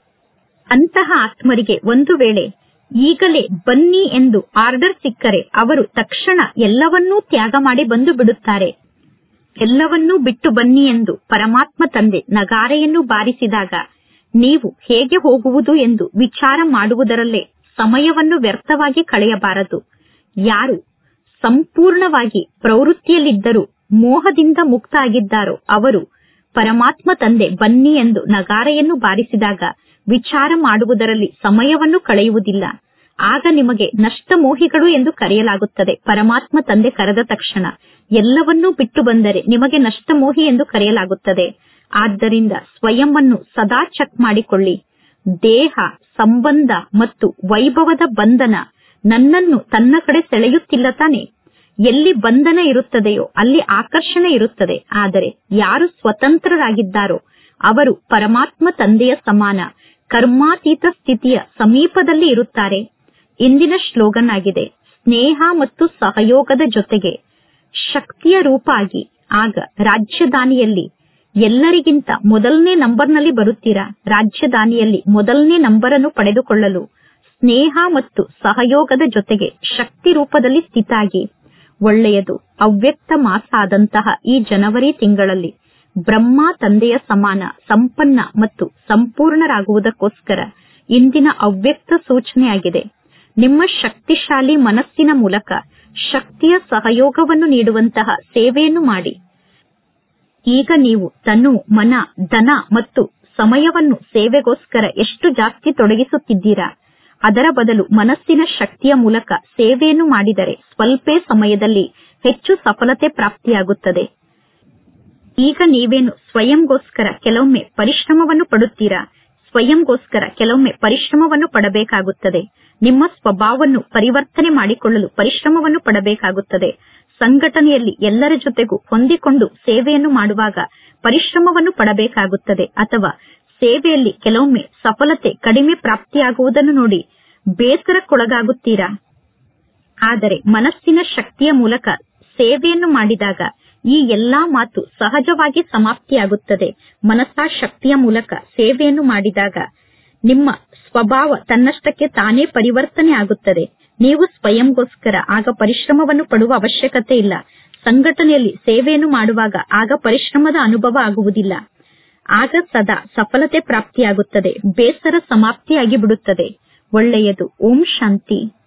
ಅಂತಹ ಆತ್ಮರಿಗೆ ಒಂದು ವೇಳೆ ಈಗಲೇ ಬನ್ನಿ ಎಂದು ಆರ್ಡರ್ ಸಿಕ್ಕರೆ ಅವರು ತಕ್ಷಣ ಎಲ್ಲವನ್ನೂ ತ್ಯಾಗ ಮಾಡಿ ಬಂದು ಬಿಡುತ್ತಾರೆ ಎಲ್ಲವನ್ನೂ ಬಿಟ್ಟು ಬನ್ನಿ ಎಂದು ಪರಮಾತ್ಮ ತಂದೆ ನಗಾರೆಯನ್ನು ಬಾರಿಸಿದಾಗ ನೀವು ಹೇಗೆ ಹೋಗುವುದು ಎಂದು ವಿಚಾರ ಮಾಡುವುದರಲ್ಲೇ ಸಮಯವನ್ನು ವ್ಯರ್ಥವಾಗಿ ಕಳೆಯಬಾರದು ಯಾರು ಸಂಪೂರ್ಣವಾಗಿ ಪ್ರವೃತ್ತಿಯಲ್ಲಿದ್ದರೂ ಮೋಹದಿಂದ ಮುಕ್ತ ಆಗಿದ್ದಾರೋ ಅವರು ಪರಮಾತ್ಮ ತಂದೆ ಬನ್ನಿ ಎಂದು ನಗಾರೆಯನ್ನು ಬಾರಿಸಿದಾಗ ವಿಚಾರ ಮಾಡುವುದರಲ್ಲಿ ಸಮಯವನ್ನು ಕಳೆಯುವುದಿಲ್ಲ ಆಗ ನಿಮಗೆ ನಷ್ಟಮೋಹಿಗಳು ಎಂದು ಕರೆಯಲಾಗುತ್ತದೆ ಪರಮಾತ್ಮ ತಂದೆ ಕರೆದ ತಕ್ಷಣ ಎಲ್ಲವನ್ನೂ ಬಿಟ್ಟು ಬಂದರೆ ನಿಮಗೆ ನಷ್ಟಮೋಹಿ ಎಂದು ಕರೆಯಲಾಗುತ್ತದೆ ಆದ್ದರಿಂದ ಸ್ವಯಂವನ್ನು ಸದಾ ಚೆಕ್ ಮಾಡಿಕೊಳ್ಳಿ ದೇಹ ಸಂಬಂಧ ಮತ್ತು ವೈಭವದ ಬಂಧನ ನನ್ನನ್ನು ತನ್ನ ಕಡೆ ಸೆಳೆಯುತ್ತಿಲ್ಲ ತಾನೆ ಎಲ್ಲಿ ಬಂಧನ ಇರುತ್ತದೆಯೋ ಅಲ್ಲಿ ಆಕರ್ಷಣೆ ಇರುತ್ತದೆ ಆದರೆ ಯಾರು ಸ್ವತಂತ್ರರಾಗಿದ್ದಾರೋ ಅವರು ಪರಮಾತ್ಮ ತಂದೆಯ ಸಮಾನ ಕರ್ಮಾತೀತ ಸ್ಥಿತಿಯ ಸಮೀಪದಲ್ಲಿ ಇರುತ್ತಾರೆ ಇಂದಿನ ಶ್ಲೋಗನ್ ಆಗಿದೆ ಸ್ನೇಹ ಮತ್ತು ಸಹಯೋಗದ ಜೊತೆಗೆ ಶಕ್ತಿಯ ರೂಪ ಆಗಿ ಆಗ ರಾಜ್ಯದಾನಿಯಲ್ಲಿ ಎಲ್ಲರಿಗಿಂತ ಮೊದಲನೇ ನಂಬರ್ನಲ್ಲಿ ಬರುತ್ತೀರಾ ರಾಜ್ಯದಾನಿಯಲ್ಲಿ ಮೊದಲನೇ ನಂಬರ್ ಅನ್ನು ಪಡೆದುಕೊಳ್ಳಲು ಸ್ನೇಹ ಮತ್ತು ಸಹಯೋಗದ ಜೊತೆಗೆ ಶಕ್ತಿ ರೂಪದಲ್ಲಿ ಸ್ಥಿತಾಗಿ ಒಳ್ಳೆಯದು ಅವ್ಯಕ್ತ ಮಾಸ ಆದಂತಹ ಈ ಜನವರಿ ತಿಂಗಳಲ್ಲಿ ಬ್ರಹ್ಮ ತಂದೆಯ ಸಮಾನ ಸಂಪನ್ನ ಮತ್ತು ಸಂಪೂರ್ಣರಾಗುವುದಕ್ಕೋಸ್ಕರ ಇಂದಿನ ಅವ್ಯಕ್ತ ಸೂಚನೆಯಾಗಿದೆ ನಿಮ್ಮ ಶಕ್ತಿಶಾಲಿ ಮನಸ್ಸಿನ ಮೂಲಕ ಶಕ್ತಿಯ ಸಹಯೋಗವನ್ನು ನೀಡುವಂತಹ ಸೇವೆಯನ್ನು ಮಾಡಿ ಈಗ ನೀವು ತನು ಮನ ಧನ ಮತ್ತು ಸಮಯವನ್ನು ಸೇವೆಗೋಸ್ಕರ ಎಷ್ಟು ಜಾಸ್ತಿ ತೊಡಗಿಸುತ್ತಿದ್ದೀರಾ ಅದರ ಬದಲು ಮನಸ್ಸಿನ ಶಕ್ತಿಯ ಮೂಲಕ ಸೇವೆಯನ್ನು ಮಾಡಿದರೆ ಸ್ವಲ್ಪೇ ಸಮಯದಲ್ಲಿ ಹೆಚ್ಚು ಸಫಲತೆ ಪ್ರಾಪ್ತಿಯಾಗುತ್ತದೆ ಈಗ ನೀವೇನು ಸ್ವಯಂಗೋಸ್ಕರ ಕೆಲವೊಮ್ಮೆ ಪರಿಶ್ರಮವನ್ನು ಪಡುತ್ತೀರಾ ಸ್ವಯಂಗೋಸ್ಕರ ಕೆಲವೊಮ್ಮೆ ಪರಿಶ್ರಮವನ್ನು ಪಡಬೇಕಾಗುತ್ತದೆ ನಿಮ್ಮ ಸ್ವಭಾವವನ್ನು ಪರಿವರ್ತನೆ ಮಾಡಿಕೊಳ್ಳಲು ಪರಿಶ್ರಮವನ್ನು ಪಡಬೇಕಾಗುತ್ತದೆ ಸಂಘಟನೆಯಲ್ಲಿ ಎಲ್ಲರ ಜೊತೆಗೂ ಹೊಂದಿಕೊಂಡು ಸೇವೆಯನ್ನು ಮಾಡುವಾಗ ಪರಿಶ್ರಮವನ್ನು ಪಡಬೇಕಾಗುತ್ತದೆ ಅಥವಾ ಸೇವೆಯಲ್ಲಿ ಕೆಲವೊಮ್ಮೆ ಸಫಲತೆ ಕಡಿಮೆ ಪ್ರಾಪ್ತಿಯಾಗುವುದನ್ನು ನೋಡಿ ಬೇಸರಕ್ಕೊಳಗಾಗುತ್ತೀರಾ ಆದರೆ ಮನಸ್ಸಿನ ಶಕ್ತಿಯ ಮೂಲಕ ಸೇವೆಯನ್ನು ಮಾಡಿದಾಗ ಈ ಎಲ್ಲಾ ಮಾತು ಸಹಜವಾಗಿ ಸಮಾಪ್ತಿಯಾಗುತ್ತದೆ ಮನಸ್ಸಾ ಶಕ್ತಿಯ ಮೂಲಕ ಸೇವೆಯನ್ನು ಮಾಡಿದಾಗ ನಿಮ್ಮ ಸ್ವಭಾವ ತನ್ನಷ್ಟಕ್ಕೆ ತಾನೇ ಪರಿವರ್ತನೆ ಆಗುತ್ತದೆ ನೀವು ಸ್ವಯಂಗೋಸ್ಕರ ಆಗ ಪರಿಶ್ರಮವನ್ನು ಪಡುವ ಅವಶ್ಯಕತೆ ಇಲ್ಲ ಸಂಘಟನೆಯಲ್ಲಿ ಸೇವೆಯನ್ನು ಮಾಡುವಾಗ ಆಗ ಪರಿಶ್ರಮದ ಅನುಭವ ಆಗುವುದಿಲ್ಲ ಆಗ ಸದಾ ಸಫಲತೆ ಪ್ರಾಪ್ತಿಯಾಗುತ್ತದೆ ಬೇಸರ ಸಮಾಪ್ತಿಯಾಗಿ ಬಿಡುತ್ತದೆ ಒಳ್ಳೆಯದು ಓಂ ಶಾಂತಿ